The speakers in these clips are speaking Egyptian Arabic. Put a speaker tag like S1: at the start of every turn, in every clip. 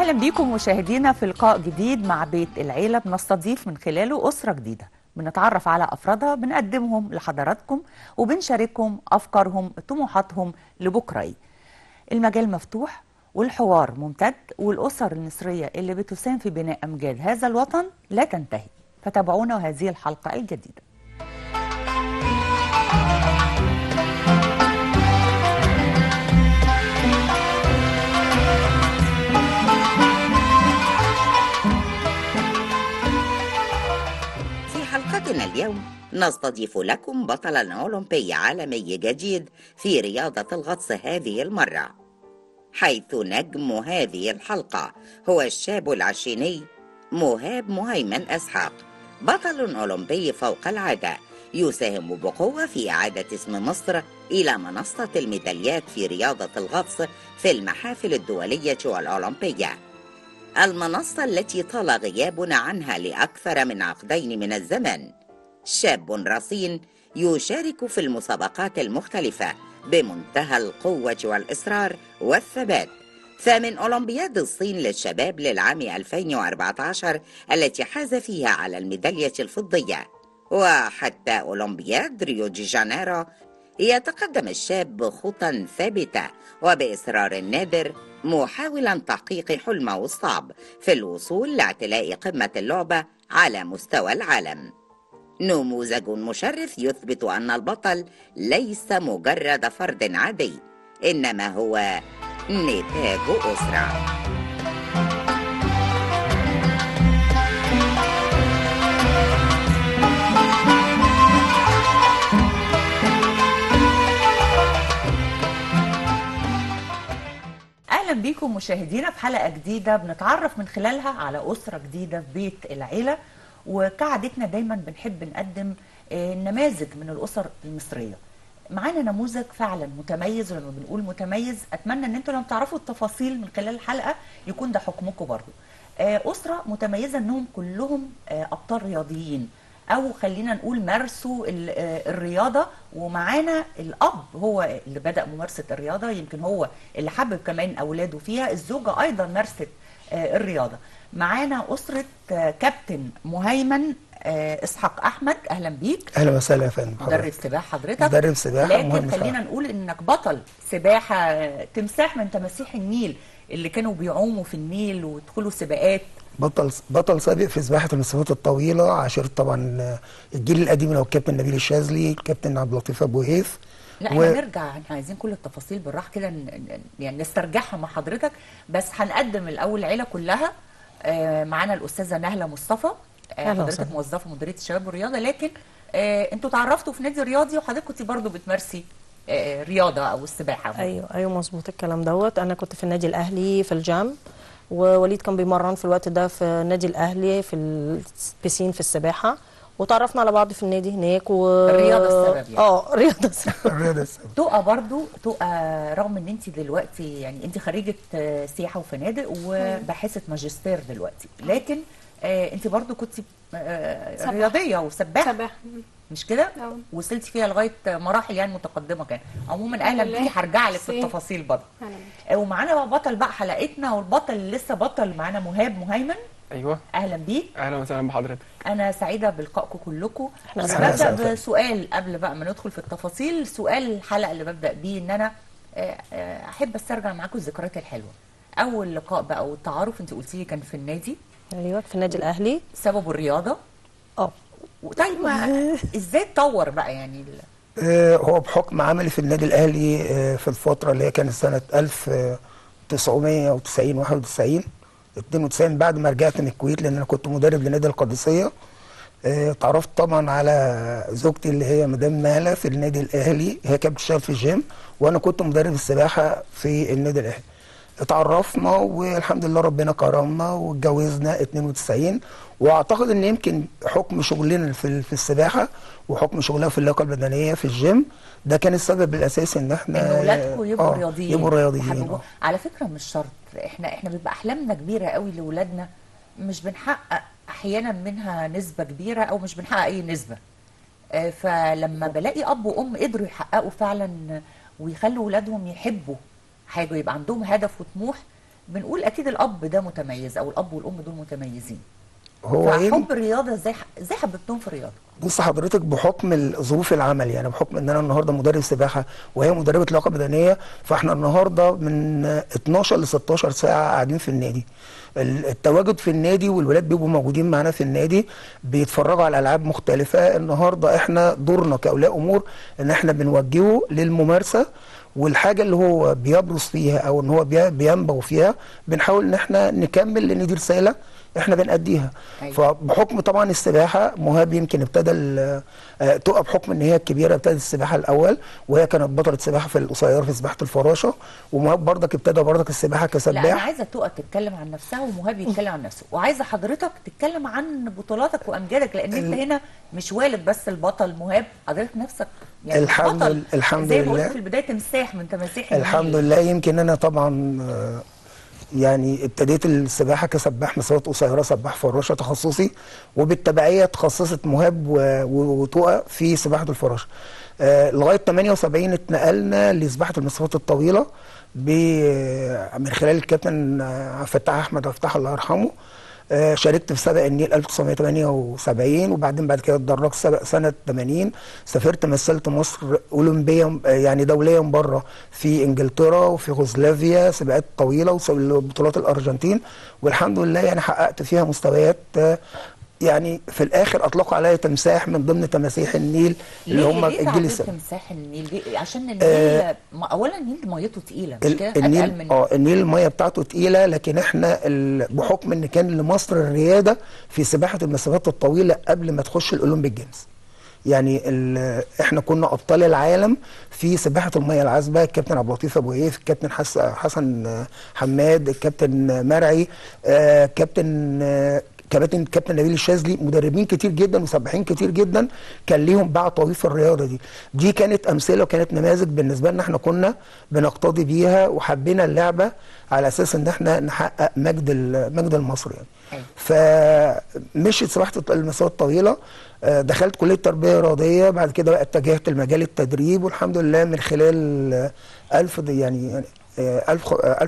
S1: اهلا بيكم مشاهدينا في لقاء جديد مع بيت العيله بنستضيف من خلاله اسره جديده بنتعرف على افرادها بنقدمهم لحضراتكم وبنشاركهم افكارهم طموحاتهم لبكره إيه. المجال مفتوح والحوار ممتد والاسر المصريه اللي بتساهم في بناء امجاد هذا الوطن لا تنتهي فتابعونا هذه الحلقه الجديده
S2: في حلقتنا اليوم نستضيف لكم بطلا أولمبي عالمي جديد في رياضة الغطس هذه المرة حيث نجم هذه الحلقة هو الشاب العشريني مهاب مهيمن أسحاق بطل أولمبي فوق العادة يساهم بقوة في إعادة اسم مصر إلى منصة الميداليات في رياضة الغطس في المحافل الدولية والأولمبية المنصة التي طال غيابنا عنها لأكثر من عقدين من الزمن شاب رصين يشارك في المسابقات المختلفة بمنتهى القوة والإصرار والثبات فمن أولمبياد الصين للشباب للعام 2014 التي حاز فيها على الميدالية الفضية وحتى أولمبياد ريو دي جانيرو يتقدم الشاب بخطى ثابتة وبإصرار نادر محاولا تحقيق حلمه الصعب في الوصول لاعتلاء قمة اللعبة على مستوى العالم نموذج مشرف يثبت أن البطل ليس مجرد فرد عادي إنما هو نتاج أسرة
S1: اهلا بيكم مشاهدينا في حلقه جديده بنتعرف من خلالها على اسره جديده في بيت العيله وكعادتنا دايما بنحب نقدم آه، نماذج من الاسر المصريه معانا نموذج فعلا متميز ولما بنقول متميز اتمنى ان انتوا لما تعرفوا التفاصيل من خلال الحلقه يكون ده حكمكم برضو آه، اسره متميزه انهم كلهم آه، ابطال رياضيين او خلينا نقول مارسوا ال- آه، الرياضه ومعانا الاب هو اللي بدا ممارسه الرياضه يمكن هو اللي حبب كمان اولاده فيها الزوجه ايضا مارست آه، الرياضه معانا اسره آه، كابتن مهيمن آه، اسحاق احمد اهلا بيك
S3: اهلا وسهلا يا فندم
S1: مدرب
S3: حضرتك.
S1: سباحه حضرتك
S3: مدرب سباحة
S1: لكن
S3: ومهندس
S1: خلينا
S3: سباحة.
S1: نقول انك بطل سباحه آه، تمساح من تماسيح النيل اللي كانوا بيعوموا في النيل ويدخلوا سباقات
S3: بطل بطل سابق في سباحه المسافات الطويله عاشرت طبعا الجيل القديم اللي هو الكابتن نبيل الشاذلي الكابتن عبد اللطيف ابو هيث
S1: لا
S3: و-
S1: احنا نرجع احنا عايزين كل التفاصيل بالراحه كده ن- ن- يعني نسترجعها مع حضرتك بس هنقدم الاول العيله كلها آه، معانا الاستاذه نهله مصطفى آه،
S4: أهلا
S1: حضرتك
S4: وسهلا.
S1: موظفه مديريه الشباب والرياضه لكن آه، انتوا تعرفتوا في نادي رياضي وحضرتك كنت برضو بتمارسي آه، رياضه او السباحه
S4: ايوه ايوه مظبوط الكلام دوت انا كنت في النادي الاهلي في الجام ووليد كان بيمرن في الوقت ده في النادي الاهلي في البسين في السباحه وتعرفنا على بعض في النادي هناك و
S1: الرياضة السبب يعني.
S4: اه الرياضه السبب
S3: الرياضه السابقة.
S1: تقى برضو تقى رغم ان انت دلوقتي يعني انت خريجه آه، سياحه وفنادق وباحثه ماجستير دلوقتي لكن آه، انت برضو كنت آه،
S5: سباحة.
S1: رياضيه وسباحه
S5: سباحة
S1: مش كده
S5: أه.
S1: وصلتي فيها لغايه مراحل يعني متقدمه كان عموما اهلا
S5: الحمد
S1: بيكي
S5: لله.
S1: هرجع لك في
S5: ميرسي.
S1: التفاصيل برضه
S5: أهلا
S1: آه، ومعانا بقى بطل بقى حلقتنا والبطل اللي لسه بطل معانا مهاب مهيمن
S6: ايوه
S1: اهلا بيك
S6: اهلا وسهلا بحضرتك
S1: انا سعيده بلقائكم كلكم
S4: إحنا
S1: بس
S4: سعيدة.
S1: ببدا
S3: سعيدة.
S1: بسؤال قبل بقى ما ندخل في التفاصيل سؤال الحلقه اللي ببدا بيه ان انا آه، آه، احب استرجع معاكم الذكريات الحلوه اول لقاء بقى والتعارف انت قلتي لي كان في النادي
S4: ايوه في النادي الاهلي
S1: سببه الرياضه
S4: اه
S1: طيب ما ازاي اتطور بقى يعني ال-
S3: آه، هو بحكم عملي في النادي الاهلي آه، في الفتره اللي هي كانت سنه 1990 91 92 بعد ما رجعت من الكويت لان انا كنت مدرب لنادي القادسيه آه، اتعرفت طبعا على زوجتي اللي هي مدام مالا في النادي الاهلي هي كانت بتشتغل في الجيم وانا كنت مدرب السباحه في النادي الاهلي اتعرفنا والحمد لله ربنا كرمنا واتجوزنا 92 واعتقد ان يمكن حكم شغلنا في في السباحه وحكم شغلنا في اللياقه البدنيه في الجيم ده كان السبب الاساسي ان احنا
S1: ان اولادكم يبقوا
S3: آه،
S1: رياضيين
S3: يبقوا رياضيين
S1: وحببوا-
S3: آه.
S1: على فكره مش شرط احنا احنا بيبقى احلامنا كبيره قوي لاولادنا مش بنحقق احيانا منها نسبه كبيره او مش بنحقق اي نسبه آه، فلما بلاقي اب وام قدروا يحققوا فعلا ويخلوا اولادهم يحبوا حاجه يبقى عندهم هدف وطموح بنقول اكيد الاب ده متميز او الاب والام دول متميزين
S3: هو ايه
S1: فحب الرياضه ازاي ازاي حببتهم في الرياضه
S3: بص حضرتك بحكم ال- ظروف العمل يعني بحكم ان انا النهارده مدرب سباحه وهي مدربه لياقه بدنيه فاحنا النهارده من 12 ل 16 ساعه قاعدين في النادي ال- التواجد في النادي والولاد بيبقوا موجودين معانا في النادي بيتفرجوا على العاب مختلفه النهارده احنا دورنا كاولياء امور ان احنا بنوجهه للممارسه والحاجه اللي هو بيبرز فيها او ان هو بي- بينبغ فيها بنحاول ان احنا نكمل لان دي رساله احنا بنأديها
S1: أيوة.
S3: فبحكم طبعا السباحه مهاب يمكن ابتدى ال- آه، تقى بحكم ان هي الكبيره ابتدت السباحه الاول وهي كانت بطله سباحه في القصيره في سباحه الفراشه ومهاب برضك ابتدى برضك السباحه
S1: لا انا
S3: كسباح
S1: عايزه تقى تتكلم عن نفسها ومهاب يتكلم عن نفسه وعايزه حضرتك تتكلم عن بطولاتك وامجادك لان انت هنا مش والد بس البطل مهاب حضرتك نفسك يعني
S3: الحمد
S1: بطل
S3: لله- الحمد
S1: زي ما
S3: لله.
S1: قلت في البدايه تمساح من تماسيح
S3: الحمد
S1: النيل.
S3: لله يمكن انا طبعا آه، يعني ابتديت السباحه كسباح مسافات قصيره سباح فراشه تخصصي وبالتبعيه تخصصت مهاب و- و- وتقى في سباحه الفراشه آه، لغايه 78 اتنقلنا لسباحه المسافات الطويله ب- من خلال الكابتن آه، عبد الفتاح احمد عبد الفتاح الله يرحمه آه، شاركت في سبق النيل 1978 وبعدين بعد كده اتدرجت سبق سنه 80 سافرت مثلت مصر اولمبيا آه، يعني دوليا بره في انجلترا وفي يوغوسلافيا سباقات طويله وبطولات الارجنتين والحمد لله يعني حققت فيها مستويات آه، يعني في الاخر اطلقوا عليا تمساح من ضمن تماسيح النيل اللي
S1: ليه
S3: هم
S1: ليه
S3: الجيل
S1: تعبير
S3: السابق
S1: تمساح النيل ليه؟ عشان النيل ما- اولا النيل ميته تقيله مش
S3: ال-
S1: كده اتقل
S3: النيل
S1: من
S3: اه النيل الميه بتاعته تقيله لكن احنا ال- بحكم ان كان لمصر الرياده في سباحه المسافات الطويله قبل ما تخش الاولمبيك جيمز يعني ال- احنا كنا ابطال العالم في سباحه الميه العذبه الكابتن عبد اللطيف ابو هيف الكابتن حس- حسن حماد الكابتن مرعي آه، كابتن آه، كابتن كابتن نبيل الشاذلي مدربين كتير جدا وسباحين كتير جدا كان ليهم باع طويل في الرياضه دي دي كانت امثله وكانت نماذج بالنسبه لنا احنا كنا بنقتدي بيها وحبينا اللعبه على اساس ان احنا نحقق مجد ال- مجد المصري يعني
S1: أيوة.
S3: فمشيت سباحه المسافات الطويله آه، دخلت كليه تربيه رياضيه بعد كده بقى اتجهت لمجال التدريب والحمد لله من خلال آه، ألف دي- يعني يعني آه، ألف خ- آه،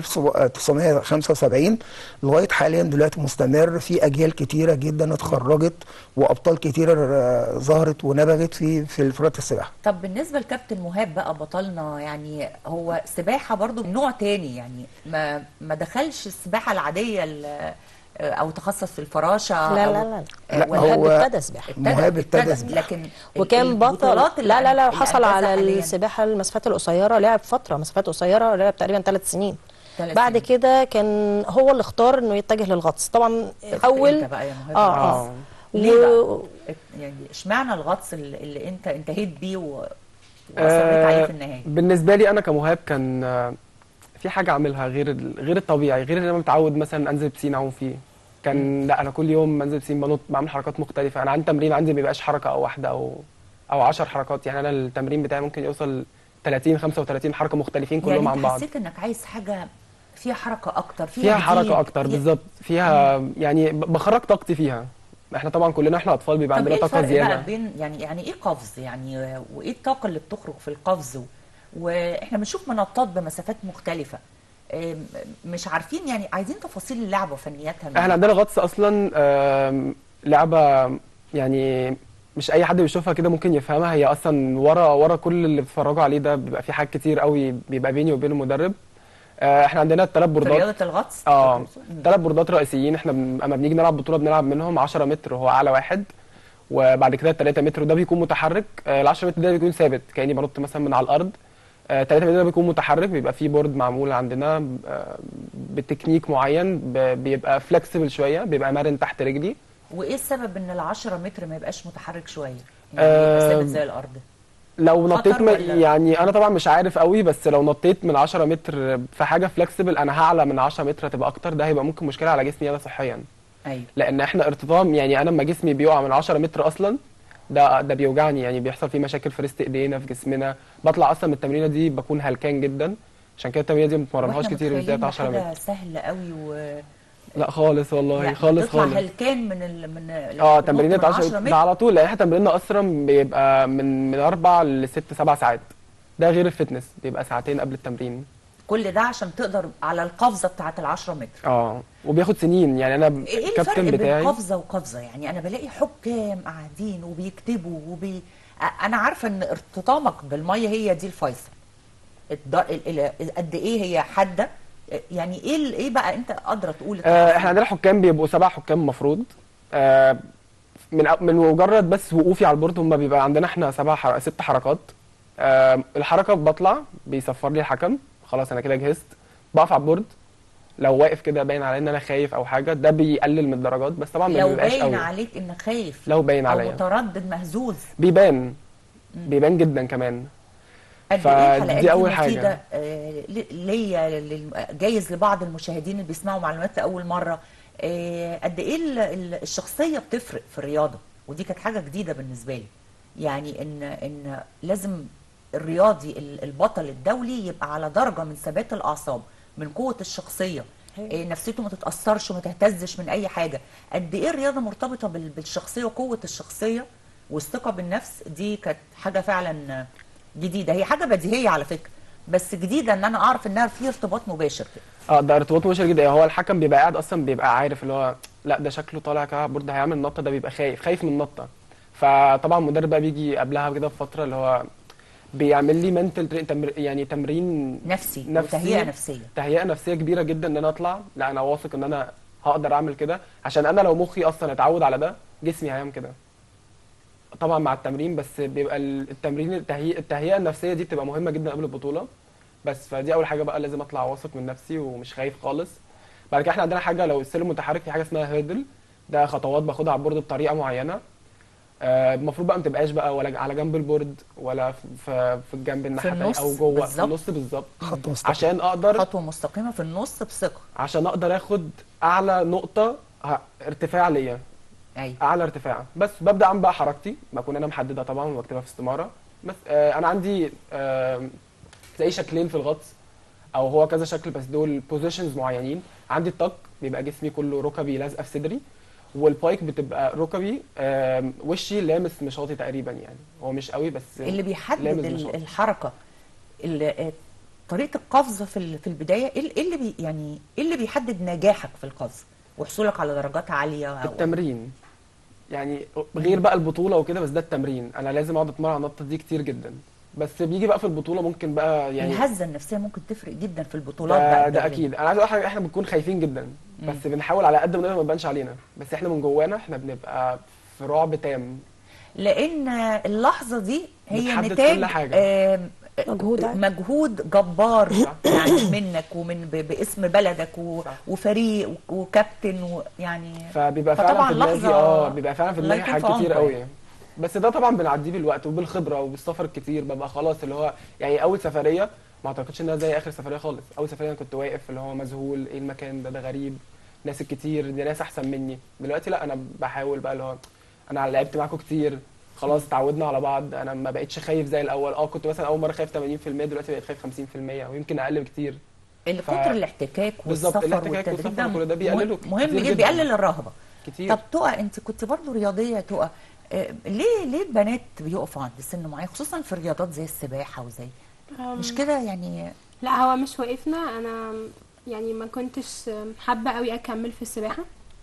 S3: 1975 لغايه حاليا دلوقتي مستمر في اجيال كتيره جدا اتخرجت وابطال كتيره آه، ظهرت ونبغت في في فرات السباحه
S1: طب بالنسبه لكابتن مهاب بقى بطلنا يعني هو سباحه برضو من نوع تاني يعني ما ما دخلش السباحه العاديه ال- او تخصص في الفراشه
S4: لا
S1: أو
S4: لا لا
S1: آه،
S3: لا،
S1: ولا
S4: مهاب
S3: هو-
S4: ابتدى سباحه
S3: مهاب ابتدى سباحة.
S1: لكن
S4: وكان بطل
S1: البطولات اللي
S4: لا لا لا
S1: اللي
S4: وحصل
S1: أنجزها
S4: على
S1: حالياً.
S4: السباحه المسافات القصيره لعب فتره مسافات قصيره لعب تقريبا ثلاث سنين
S1: ثلاث
S4: بعد
S1: سنين.
S4: كده كان هو اللي اختار انه يتجه للغطس طبعا
S1: شفت
S4: اول
S1: إمتى بقى يا مهاب
S4: اه
S1: الغطس؟
S4: اه
S1: ليه
S4: و-
S1: بقى؟ يعني اشمعنى الغطس اللي اللي انت انتهيت بيه و... واصريت عليه في النهايه
S5: بالنسبه لي انا كمهاب كان آه، في حاجه اعملها غير ال- غير الطبيعي غير اللي انا متعود مثلا انزل بسين اعوم فيه كان لا انا كل يوم بنزل بسين بنط بعمل حركات مختلفه انا عندي تمرين عندي ما بيبقاش حركه او واحده او او 10 حركات يعني انا التمرين بتاعي ممكن يوصل 30 35 حركه مختلفين كلهم
S1: يعني
S5: عن
S1: انت
S5: بعض
S1: حسيت انك عايز حاجه فيها حركه اكتر فيها,
S5: فيها
S1: جديد،
S5: حركه اكتر
S1: فيها-
S5: بالظبط فيها يعني ب- بخرج طاقتي فيها احنا طبعا كلنا احنا اطفال بيبقى
S1: طب
S5: عندنا
S1: ايه
S5: طاقه
S1: الفرق بقى
S5: زياده
S1: بين يعني يعني ايه قفز يعني وايه الطاقه اللي بتخرج في القفز و- واحنا بنشوف منطات بمسافات مختلفه إيه، مش عارفين يعني عايزين تفاصيل اللعبه وفنياتها
S5: احنا عندنا غطس اصلا آم، لعبه يعني مش اي حد بيشوفها كده ممكن يفهمها هي اصلا ورا ورا كل اللي بيتفرجوا عليه ده بيبقى في حاجات كتير قوي بيبقى بيني وبين المدرب آه، احنا عندنا الثلاث
S1: في
S5: بوردات
S1: رياضه الغطس
S5: اه
S1: مم.
S5: ثلاث بوردات رئيسيين احنا بن- اما بنيجي نلعب بطوله بنلعب منهم 10 متر هو اعلى واحد وبعد كده 3 متر وده بيكون متحرك ال 10 متر ده بيكون ثابت كاني بنط مثلا من على الارض 3 متر ده بيكون متحرك بيبقى فيه بورد معمول عندنا آه، بتكنيك معين ب- بيبقى فلكسبل شويه بيبقى مرن تحت رجلي
S1: وايه السبب ان ال 10 متر ما يبقاش متحرك شويه يعني
S5: آه،
S1: يبقى ثابت زي الارض
S5: لو
S1: خطر
S5: نطيت م...
S1: ولا-
S5: يعني انا طبعا مش عارف قوي بس لو نطيت من 10 متر في حاجه فلكسبل انا هعلى من 10 متر هتبقى اكتر ده هيبقى ممكن مشكله على جسمي انا صحيا
S1: ايوه
S5: لان احنا ارتطام يعني انا لما جسمي بيقع من 10 متر اصلا ده ده بيوجعني يعني بيحصل فيه مشاكل في ريست ايدينا في جسمنا بطلع اصلا من التمرينه دي بكون هلكان جدا عشان كده التمرينه دي ما بتمرنهاش
S1: واحنا
S5: كتير
S1: متخيلين
S5: بالذات 10
S1: حاجه
S5: متر
S1: سهله قوي و
S5: لا خالص والله
S1: يعني
S5: خالص
S1: تطلع
S5: خالص
S1: هلكان من ال... من
S5: اه
S1: تنط
S5: تمرينة
S1: من
S5: 10
S1: 10
S5: ده على طول لان احنا تمريننا اصلا بيبقى من من اربع لست سبع ساعات ده غير الفتنس بيبقى ساعتين قبل التمرين
S1: كل ده عشان تقدر على القفزه بتاعت ال10 متر
S5: اه وبياخد سنين يعني انا
S1: ايه الفرق
S5: الكابتن
S1: بين
S5: بتاعي
S1: قفزه وقفزه يعني انا بلاقي حكام قاعدين وبيكتبوا وبي أ- انا عارفه ان ارتطامك بالميه هي دي الفيصل الد- ال- ال- قد ايه هي حاده يعني ايه ال- ايه بقى انت قادره تقول
S5: آه احنا عندنا حكام بيبقوا سبع حكام مفروض آه من من مجرد بس وقوفي على البورد هم بيبقى عندنا احنا سبع حر... ست حركات آه الحركه بطلع بيصفر لي الحكم خلاص انا كده جهزت بقف على البورد لو واقف كده باين عليا ان انا خايف او حاجه ده بيقلل من الدرجات بس طبعا ما
S1: لو
S5: بيبقاش
S1: باين
S5: قوي
S1: عليك انك خايف
S5: لو باين
S1: او
S5: عليا
S1: متردد مهزوز
S5: بيبان بيبان جدا كمان
S1: قد
S5: فدي
S1: ايه الحلقات دي
S5: أول حاجة.
S1: مفيده آه، ل- ليا لل- جايز لبعض المشاهدين اللي بيسمعوا معلومات لاول مره آه، قد ايه ال- ال- الشخصيه بتفرق في الرياضه ودي كانت حاجه جديده بالنسبه لي يعني ان ان لازم الرياضي ال- البطل الدولي يبقى على درجه من ثبات الاعصاب من قوه الشخصيه آه، نفسيته ما تتاثرش وما تهتزش من اي حاجه قد ايه الرياضه مرتبطه بال- بالشخصيه وقوه الشخصيه والثقه بالنفس دي كانت حاجه فعلا جديده هي حاجه بديهيه على فكره بس جديده ان انا اعرف انها في ارتباط مباشر كده
S5: اه ده ارتباط مباشر جدا هو الحكم بيبقى قاعد اصلا بيبقى عارف اللي هو لا ده شكله طالع كده على البورد هيعمل نطه ده بيبقى خايف خايف من النطه فطبعا المدرب بقى بيجي قبلها كده بفتره اللي هو بيعمل لي منتل تمر يعني تمرين
S1: نفسي,
S5: نفسي
S1: وتهيئه نفسيه
S5: تهيئه نفسيه كبيره جدا ان انا اطلع لا انا واثق ان انا هقدر اعمل كده عشان انا لو مخي اصلا اتعود على ده جسمي هيعمل كده طبعا مع التمرين بس بيبقى ال- التمرين التهيئه التهيئه النفسيه دي بتبقى مهمه جدا قبل البطوله بس فدي اول حاجه بقى لازم اطلع واثق من نفسي ومش خايف خالص بعد كده احنا عندنا حاجه لو السلم متحرك في حاجه اسمها هيردل ده خطوات باخدها على البورد بطريقه معينه آه، المفروض بقى ما تبقاش بقى ولا على جنب البورد ولا في في في الجنب الناحيه التانية
S1: النص
S5: او جوه في
S1: بالظبط.
S5: النص بالظبط
S3: خط مستقيم
S5: عشان اقدر
S1: خطوه مستقيمه في النص بثقه
S5: عشان اقدر اخد اعلى نقطه ه- ارتفاع ليا
S1: ايوه
S5: اعلى ارتفاع بس ببدا اعمل بقى حركتي بكون انا محددها طبعا وبكتبها في استماره بس آه انا عندي آه زي شكلين في الغطس او هو كذا شكل بس دول بوزيشنز معينين عندي التك بيبقى جسمي كله ركبي لازقه في صدري والبايك بتبقى ركبي آه وشي لامس مشاطي تقريبا يعني هو مش قوي بس
S1: اللي بيحدد
S5: لامس
S1: ال-
S5: مشاطي.
S1: الحركه اللي آه، طريقه القفزه في ال- في البدايه ايه إيه اللي بي يعني ايه اللي بيحدد نجاحك في القفز وحصولك على درجات عاليه أو
S5: التمرين يعني غير بقى البطوله وكده بس ده التمرين انا لازم اقعد اتمرن على النطه دي كتير جدا بس بيجي بقى في البطوله ممكن بقى يعني
S1: الهزه النفسيه ممكن تفرق جدا في البطولات
S5: ده,
S1: بقى
S5: ده
S1: الدولية.
S5: اكيد انا عايز اقول حاجه احنا بنكون خايفين جدا بس بنحاول على قد ما نقدر ما يبانش علينا بس احنا من جوانا احنا بنبقى في رعب تام
S1: لان اللحظه دي هي
S5: بتحدد
S1: نتاج
S5: كل حاجة.
S1: آم،
S4: مجهود عالي.
S1: مجهود جبار يعني منك ومن ب- باسم بلدك و-
S5: صح.
S1: وفريق و- وكابتن ويعني
S5: فبيبقى
S1: فطبعاً
S5: فعلا في دماغي
S1: لحظة
S5: اه بيبقى فعلا في
S1: الله
S5: دماغي
S1: يكون
S5: حاجات
S1: في
S5: كتير
S1: عمره
S5: قوي
S1: يعني.
S5: بس ده طبعا بنعديه بالوقت وبالخبره وبالسفر الكتير ببقى خلاص اللي هو يعني اول سفريه ما اعتقدش انها زي اخر سفريه خالص اول سفريه انا كنت واقف اللي هو مذهول ايه المكان ده ده غريب ناس الكتير دي ناس احسن مني دلوقتي لا انا بحاول بقى اللي هو انا لعبت معاكم كتير خلاص اتعودنا على بعض انا ما بقتش خايف زي الاول اه كنت مثلا اول مره خايف 80% دلوقتي بقيت خايف 50% ويمكن اقل بكتير
S1: اللي
S5: ف-
S1: كتر الاحتكاك
S5: بالظبط،
S1: والسفر
S5: الاحتكاك
S1: والتدريب
S5: والسفر كل ده بيقلله
S1: مهم
S5: كتير
S1: جدا
S5: جداً.
S1: بيقلل الرهبه
S5: كتير
S1: طب تقى انت كنت برضو رياضيه يا تقى آه، ليه ليه البنات بيقفوا عند سن معين خصوصا في الرياضات زي السباحه وزي مش كده يعني
S6: لا هو مش وقفنا انا يعني ما كنتش حابه قوي اكمل في السباحه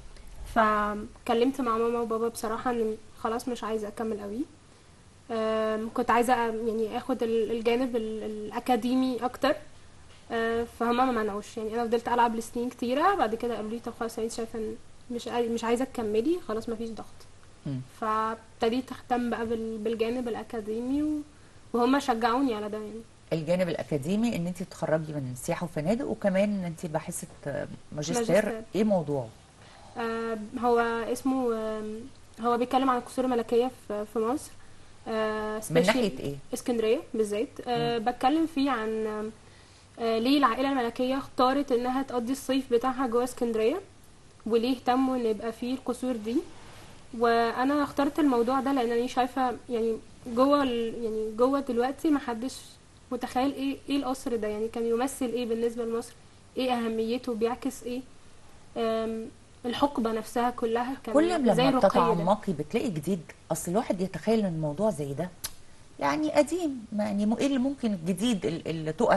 S6: فكلمت مع ماما وبابا بصراحه ان خلاص مش عايزه اكمل قوي أم، كنت عايزه أ- يعني اخد ال- الجانب ال- الاكاديمي اكتر أه، فهما ما منعوش يعني انا فضلت العب لسنين كتيره بعد كده قالوا لي طب خلاص انت شايفه ان مش عاي- مش عايزه تكملي خلاص مفيش ضغط
S1: مم.
S6: فابتديت اهتم بقى بال- بالجانب الاكاديمي و- وهما شجعوني على ده يعني
S1: الجانب الاكاديمي ان انت تتخرجي من سياحه وفنادق وكمان انت باحثه آه، ماجستير
S6: ماجستير.
S1: ايه موضوعه
S6: آه، هو اسمه آم، هو بيتكلم عن القصور الملكية في في مصر آه،
S1: من
S6: special-
S1: ناحيه ايه
S6: اسكندرية بالذات آه، بتكلم فيه عن آم، آه، ليه العائلة الملكية اختارت انها تقضي الصيف بتاعها جوه اسكندرية وليه اهتموا ان يبقى فيه القصور دي وانا اخترت الموضوع ده لان انا شايفه يعني جوه ال- يعني جوه دلوقتي محدش متخيل ايه ايه القصر ده يعني كان يمثل ايه بالنسبه لمصر ايه اهميته بيعكس ايه آم، الحقبه نفسها كلها كان
S1: كل ما
S6: زي
S1: لما
S6: الرقي ده
S1: تتعمقي بتلاقي جديد اصل الواحد يتخيل ان الموضوع زي ده يعني قديم يعني م- ايه اللي ممكن الجديد ال- اللي تقى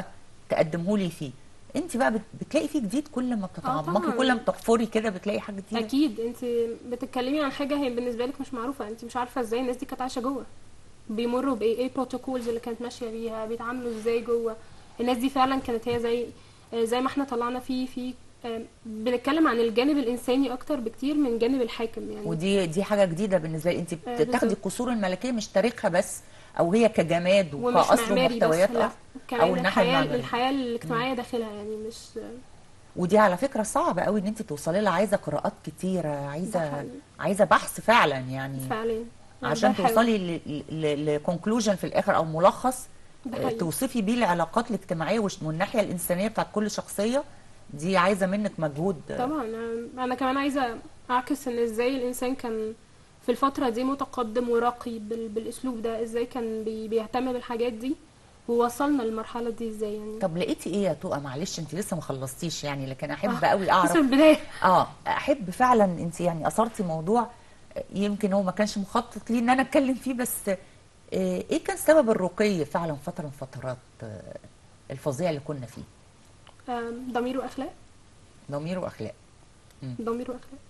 S1: تقدمه لي فيه انت بقى بت- بتلاقي فيه جديد كل ما بتتعمقي
S6: طبعاً.
S1: كل ما بتحفري كده بتلاقي حاجه جديده
S6: اكيد انت بتتكلمي عن حاجه هي بالنسبه لك مش معروفه انت مش عارفه ازاي الناس دي كانت عايشه جوه بيمروا بايه ايه البروتوكولز اللي كانت ماشيه بيها بيتعاملوا ازاي جوه الناس دي فعلا كانت هي زي آه، زي ما احنا طلعنا فيه في آه، بنتكلم عن الجانب الانساني اكتر بكتير من جانب الحاكم يعني
S1: ودي دي حاجه جديده بالنسبه لي انت
S6: آه،
S1: بتاخدي
S6: بالظبط.
S1: القصور الملكيه مش تاريخها بس او هي كجماد
S6: ومش
S1: وكأسر
S6: معماري بس
S1: ومحتويات
S6: لا
S1: أه.
S6: كمان
S1: او الناحيه
S6: الحياه
S1: المعماريه
S6: الحياه الاجتماعيه داخلها يعني مش
S1: ودي على فكره صعبه قوي ان انت توصلي لها عايزه قراءات كتيره
S6: ده
S1: عايزه
S6: حقيقي.
S1: عايزه بحث فعلا يعني
S6: فعلا يعني
S1: عشان
S6: ده حلو.
S1: توصلي لكونكلوجن في الاخر او ملخص
S6: ده
S1: آه،
S6: حقيقي.
S1: توصفي بيه العلاقات الاجتماعيه وش- والناحيه الانسانيه بتاعت كل شخصيه دي عايزه منك مجهود آه،
S6: طبعا أنا- انا كمان عايزه اعكس ان ازاي الانسان كان في الفتره دي متقدم وراقي بال- بالاسلوب ده ازاي كان بي- بيهتم بالحاجات دي ووصلنا للمرحله دي ازاي يعني
S1: طب لقيتي ايه يا توقه معلش انت لسه ما خلصتيش يعني لكن احب
S6: آه،
S1: قوي
S6: بس
S1: اعرف
S6: من البدايه
S1: اه احب فعلا انت يعني اثرتي موضوع آه، يمكن هو ما كانش مخطط ليه ان انا اتكلم فيه بس آه، ايه كان سبب الرقي فعلا فتره من فترات آه، الفظيع اللي كنا فيه
S6: آم، ضمير واخلاق
S1: ضمير واخلاق
S6: ضمير واخلاق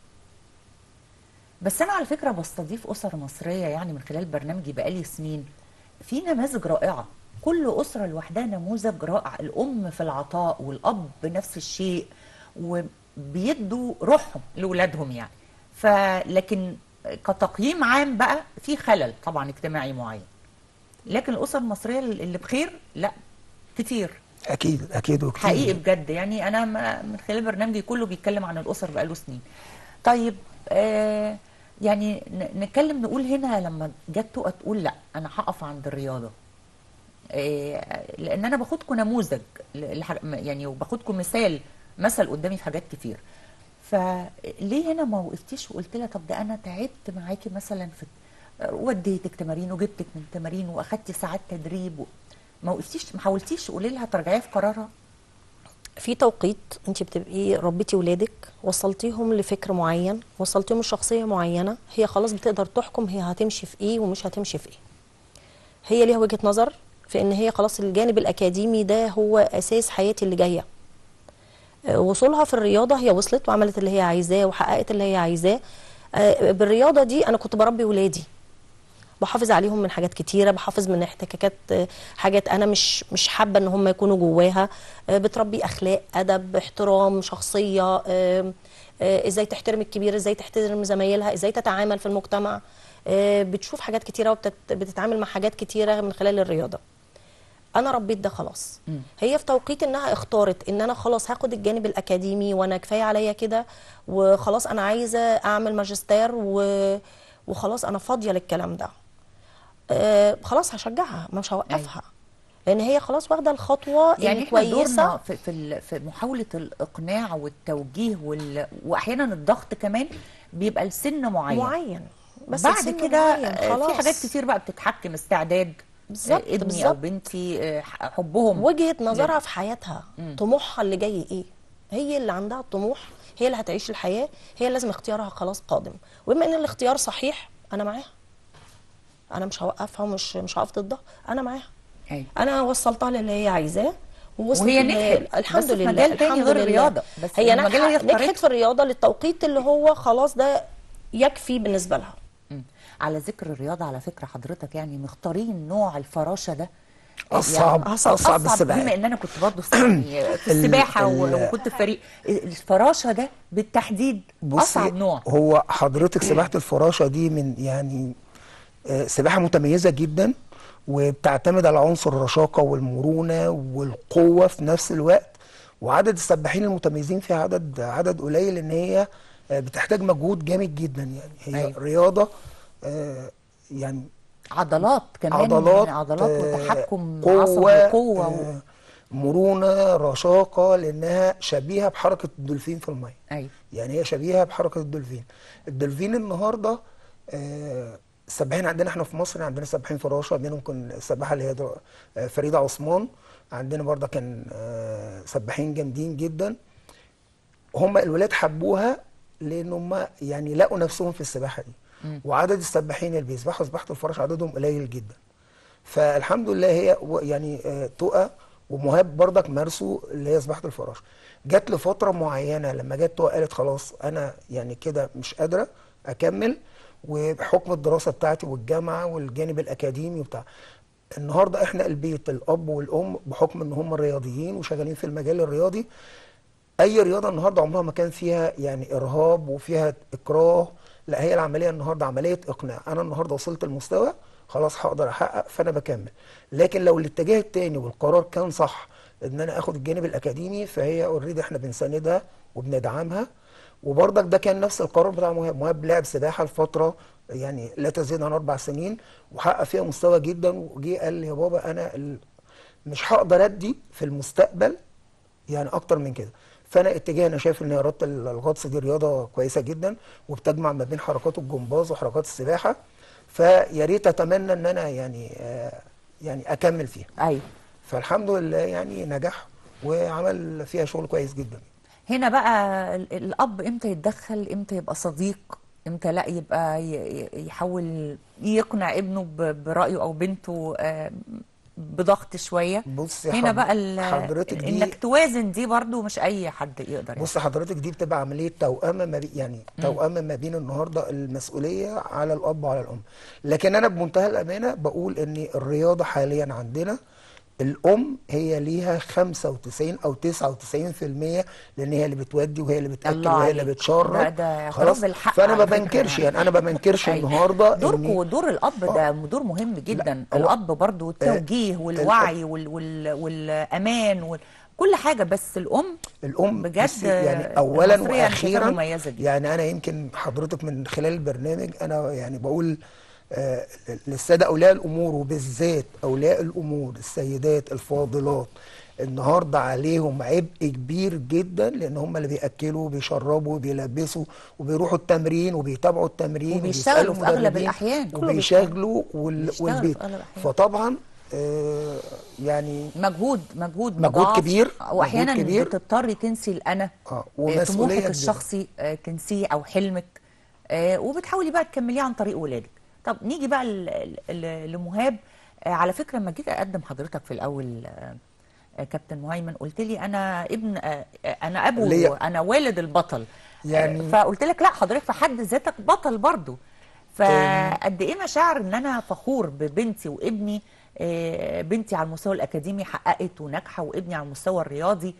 S1: بس انا على فكره بستضيف اسر مصريه يعني من خلال برنامجي بقالي سنين في نماذج رائعه كل اسره لوحدها نموذج رائع الام في العطاء والاب نفس الشيء وبيدوا روحهم لاولادهم يعني فلكن كتقييم عام بقى في خلل طبعا اجتماعي معين لكن الاسر المصريه اللي بخير لا كتير
S3: اكيد اكيد وكتير
S1: حقيقي بجد يعني انا م- من خلال برنامجي كله بيتكلم عن الاسر بقاله سنين طيب آه يعني ن- نتكلم نقول هنا لما جت تقى تقول لا انا هقف عند الرياضه آه لان انا باخدكم نموذج ل- لح- م- يعني وباخدكم مثال مثل قدامي في حاجات كتير فليه هنا ما وقفتيش وقلت لها طب ده انا تعبت معاكي مثلا في وديتك تمارين وجبتك من تمارين واخدتي ساعات تدريب و... ما وقفتيش ما حاولتيش تقولي لها ترجعي في قرارها
S4: في توقيت انت بتبقي ربيتي ولادك وصلتيهم لفكر معين وصلتيهم لشخصيه معينه هي خلاص بتقدر تحكم هي هتمشي في ايه ومش هتمشي في ايه هي ليها وجهه نظر في ان هي خلاص الجانب الاكاديمي ده هو اساس حياتي اللي جايه آه، وصولها في الرياضه هي وصلت وعملت اللي هي عايزاه وحققت اللي هي عايزاه آه، بالرياضه دي انا كنت بربي ولادي بحافظ عليهم من حاجات كتيره بحافظ من احتكاكات آه، حاجات انا مش مش حابه ان هم يكونوا جواها آه، بتربي اخلاق ادب احترام شخصيه آه، آه، ازاي تحترم الكبير ازاي تحترم زمايلها ازاي تتعامل في المجتمع آه، بتشوف حاجات كتيره وبتتعامل مع حاجات كتيره من خلال الرياضه انا ربيت ده خلاص
S1: مم.
S4: هي في توقيت انها اختارت ان انا خلاص هاخد الجانب الاكاديمي وانا كفايه عليا كده وخلاص انا عايزه اعمل ماجستير و... وخلاص انا فاضيه للكلام ده آه خلاص هشجعها مش هوقفها لان هي خلاص واخده الخطوه
S1: يعني احنا دورنا
S4: الكويسه
S1: في في, ال- في محاوله الاقناع والتوجيه وال... واحيانا الضغط كمان بيبقى لسن معين
S4: معين بس
S1: بعد
S4: السن
S1: كده
S4: معين،
S1: آه،
S4: خلاص.
S1: في حاجات كتير بقى بتتحكم استعداد
S4: بالظبط،
S1: آه، ابني او
S4: بالظبط.
S1: بنتي آه، حبهم
S4: وجهه نظرها في حياتها طموحها اللي جاي ايه هي اللي عندها الطموح هي اللي هتعيش الحياه هي اللي لازم اختيارها خلاص قادم وبما ان الاختيار صحيح انا معاها انا مش هوقفها ومش مش هقف ضدها انا معاها
S1: أيوة.
S4: انا وصلتها للي هي عايزاه ووصلت
S1: وهي
S4: ل-
S1: نجحت،
S4: الحمد
S1: بس في
S4: لله
S1: مجال تاني
S4: الحمد
S1: غير
S4: لله.
S1: الرياضة، بس
S4: هي
S1: المجال اللي هي
S4: نجحت
S1: اختارته.
S4: نجحت في الرياضه للتوقيت اللي هو خلاص ده يكفي بالنسبه لها
S1: مم. على ذكر الرياضه على فكره حضرتك يعني مختارين نوع الفراشه ده
S3: أصعب-
S1: يعني
S3: أصعب السباحات.
S1: بما ان انا كنت برضه في يعني في السباحه و-
S3: ال-
S1: وكنت في فريق الفراشه ده بالتحديد
S3: بصي
S1: اصعب نوع
S3: هو حضرتك سباحه الفراشه دي من يعني آه، سباحه متميزه جدا وبتعتمد على عنصر الرشاقه والمرونه والقوه في نفس الوقت وعدد السباحين المتميزين فيها عدد عدد قليل ان هي آه، بتحتاج مجهود جامد جدا يعني هي
S1: أيوة.
S3: رياضه آه، يعني
S1: عضلات كمان
S3: عضلات
S1: عضلات
S3: آه،
S1: وتحكم
S3: قوة
S1: عصبي وقوه و...
S3: آه، مرونة رشاقة لأنها شبيهة بحركة الدولفين في المية
S1: ايوه
S3: يعني هي شبيهة بحركة الدولفين الدولفين النهاردة آه، السباحين عندنا احنا في مصر عندنا سباحين فراشة منهم كان السباحة اللي هي در- آه، فريدة عثمان عندنا برضه كان آه، سباحين جامدين جدا هم الولاد حبوها لان هم يعني لقوا نفسهم في السباحه دي وعدد السباحين اللي بيسبحوا سباحه الفراش عددهم قليل جدا فالحمد لله هي و- يعني آه، تقى ومهاب برضك مارسه اللي هي سباحه الفراش جت لفتره معينه لما جت وقالت خلاص انا يعني كده مش قادره اكمل وبحكم الدراسه بتاعتي والجامعه والجانب الاكاديمي وبتاع النهارده احنا البيت الاب والام بحكم ان هم رياضيين وشغالين في المجال الرياضي اي رياضه النهارده عمرها ما كان فيها يعني ارهاب وفيها اكراه لا هي العمليه النهارده عمليه اقناع انا النهارده وصلت المستوى خلاص هقدر احقق فانا بكمل لكن لو الاتجاه التاني والقرار كان صح ان انا اخد الجانب الاكاديمي فهي اوريدي احنا بنساندها وبندعمها وبرضك ده كان نفس القرار بتاع مهاب مهاب لعب سباحه لفتره يعني لا تزيد عن اربع سنين وحقق فيها مستوى جدا وجي قال لي يا بابا انا ال- مش هقدر ادي في المستقبل يعني اكتر من كده فانا اتجاه انا شايف ان رياضه الغطس دي رياضه كويسه جدا وبتجمع ما بين حركات الجمباز وحركات السباحه فيا ريت اتمنى ان انا يعني آه يعني اكمل فيها
S1: ايوه
S3: فالحمد لله يعني نجح وعمل فيها شغل كويس جدا
S1: هنا بقى ال- الاب امتى يتدخل امتى يبقى صديق امتى لا يبقى ي- ي- يحاول يقنع ابنه ب- برايه او بنته آه، بضغط شويه
S3: بص
S1: هنا
S3: حض-
S1: بقى ال-
S3: حضرتك دي
S1: انك توازن دي برضو مش اي حد يقدر يعني.
S3: بص حضرتك دي بتبقى عمليه توأمه ما بي يعني توأمه ما بين النهارده المسؤوليه على الاب وعلى الام لكن انا بمنتهى الامانه بقول ان الرياضه حاليا عندنا الام هي ليها 95 او 99% لان هي اللي بتودي وهي اللي بتاكل
S1: الله
S3: وهي اللي
S1: عليك.
S3: بتشرب
S1: ده- ده اعتراف
S3: خلاص
S1: بالحق
S3: فانا ما
S1: على فكرة
S3: بنكرش
S1: يعني.
S3: يعني انا ما بنكرش
S1: أيوة.
S3: النهارده
S1: دوركم
S3: إن-
S1: ودور الاب ده دور مهم جدا
S3: هو-
S1: الاب برضو التوجيه والوعي وال وال والامان وال كل حاجه بس الام
S3: الام
S1: بجد
S3: بصي يعني اولا
S1: المصرية أنا شايفاها
S3: واخيرا
S1: مميزة جدا.
S3: يعني انا يمكن حضرتك من خلال البرنامج انا يعني بقول آه للساده اولياء الامور وبالذات اولياء الامور السيدات الفاضلات النهارده عليهم عبء كبير جدا لان هم اللي بياكلوا وبيشربوا وبيلبسوا وبيروحوا التمرين وبيتابعوا التمرين
S1: وبيشتغلوا في أغلب
S3: المدربين
S1: الأحيان. كله
S3: وبيشتغلوا وال-
S1: بيشتغلوا في
S3: والبيت
S1: أغلب الأحيان.
S3: فطبعا آه يعني
S1: مجهود مجهود
S3: مجهود
S1: مضاعف.
S3: كبير،
S1: واحيانا
S3: مجهود كبير.
S1: بتضطري تنسي الانا
S3: اه
S1: آه،
S3: ومسؤوليه
S1: طموحك
S3: كبيرة.
S1: الشخصي آه، تنسيه او حلمك آه، وبتحاولي بقى تكمليه عن طريق ولادك طب نيجي بقى ل- ل- لمهاب آه، على فكره لما جيت اقدم حضرتك في الاول آه، آه، كابتن مهيمن قلت لي انا ابن آه، آه، انا ابو
S3: ليا-
S1: انا والد البطل
S3: يعني-
S1: آه، فقلت لك لا حضرتك في حد ذاتك بطل برضو فقد ايه مشاعر ان انا فخور ببنتي وابني آه، بنتي على المستوى الاكاديمي حققت وناجحه وابني على المستوى الرياضي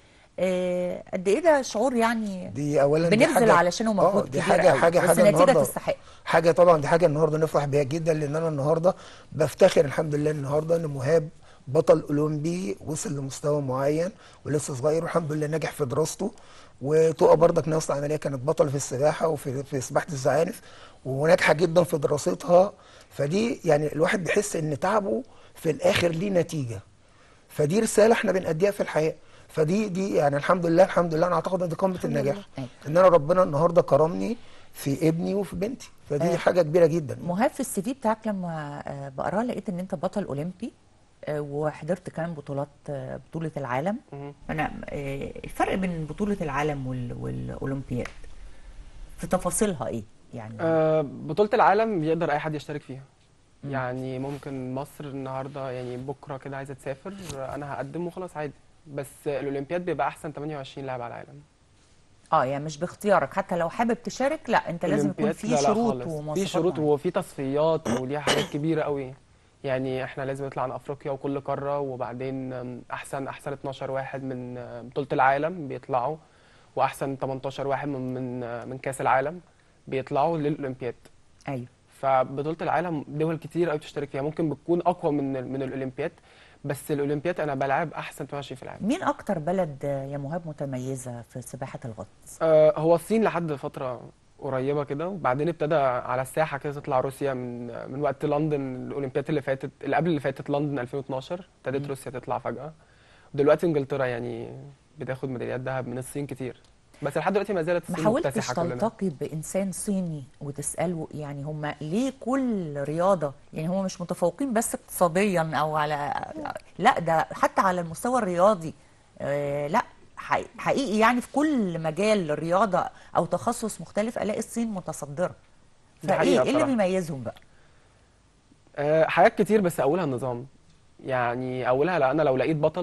S1: آه، قد ايه ده شعور يعني
S3: دي اولا دي
S1: بنبذل
S3: حاجة-
S1: علشانه مجهود
S3: آه، دي
S1: كبير
S3: حاجه
S1: قوي،
S3: حاجه
S1: بس
S3: حاجه
S1: نتيجه
S3: النهارده
S1: تستحق
S3: حاجه طبعا دي حاجه النهارده نفرح بيها جدا لان انا النهارده بفتخر الحمد لله النهارده ان مهاب بطل اولمبي وصل لمستوى معين ولسه صغير والحمد لله ناجح في دراسته وتقى برضك نفس العمليه كانت بطل في السباحه وفي في سباحه الزعانف وناجحه جدا في دراستها فدي يعني الواحد بيحس ان تعبه في الاخر ليه نتيجه فدي رساله احنا بنأديها في الحياه فدي دي يعني الحمد لله الحمد لله انا اعتقد ان دي قمه النجاح
S1: أيوة.
S3: ان انا ربنا النهارده كرمني في ابني وفي بنتي فدي
S1: آه.
S3: حاجه كبيره جدا
S1: مهاب في السي في بتاعك لما آه، بقراه لقيت ان انت بطل اولمبي آه، وحضرت كمان بطولات آه، بطوله العالم
S5: مهم.
S1: انا آه، الفرق بين بطوله العالم وال- والاولمبياد في تفاصيلها ايه يعني
S5: آه، بطولة العالم يقدر أي حد يشترك فيها يعني ممكن مصر النهاردة يعني بكرة كده عايزة تسافر آه، أنا هقدم وخلاص عادي بس الأولمبياد بيبقى أحسن 28 لاعب على العالم
S1: اه يعني مش باختيارك حتى لو حابب تشارك لا انت لازم يكون
S5: الأولمبياد
S1: في
S5: لا لا
S1: شروط
S5: خالص.
S1: ومواصفات
S5: في شروط
S1: معينة.
S5: وفي تصفيات وليها حاجات كبيرة قوي يعني احنا لازم نطلع عن افريقيا وكل قارة وبعدين آم، احسن احسن 12 واحد من آه، بطولة العالم بيطلعوا واحسن 18 واحد من من آه، من كأس العالم بيطلعوا للأولمبياد
S1: ايوه
S5: فبطولة العالم دول كتير قوي بتشترك فيها ممكن بتكون اقوى من ال- من الاولمبياد بس الاولمبياد انا بلعب احسن 28 في العالم
S1: مين اكتر بلد آه، يا مهاب متميزه في سباحه الغطس
S5: آه، هو الصين لحد فترة قريبة كده وبعدين ابتدى على الساحة كده تطلع روسيا من من وقت لندن الأولمبياد اللي فاتت اللي قبل اللي فاتت لندن 2012 ابتدت روسيا تطلع فجأة دلوقتي انجلترا يعني بتاخد ميداليات ذهب من الصين كتير بس لحد دلوقتي ما زالت
S1: ما
S5: الصين
S1: حاولتش
S5: مكتسحة كلنا
S1: تلتقي بانسان صيني وتساله يعني هم ليه كل رياضه يعني هم مش متفوقين بس اقتصاديا او على لا ده حتى على المستوى الرياضي آه لا حقيقي- حقيقي يعني في كل مجال رياضه او تخصص مختلف الاقي الصين متصدره
S5: دي
S1: فايه
S5: حقيقة
S1: ايه اللي
S5: بصراحة.
S1: بيميزهم بقى
S5: آه، حاجات كتير بس اولها النظام يعني اولها لا انا لو لقيت بطل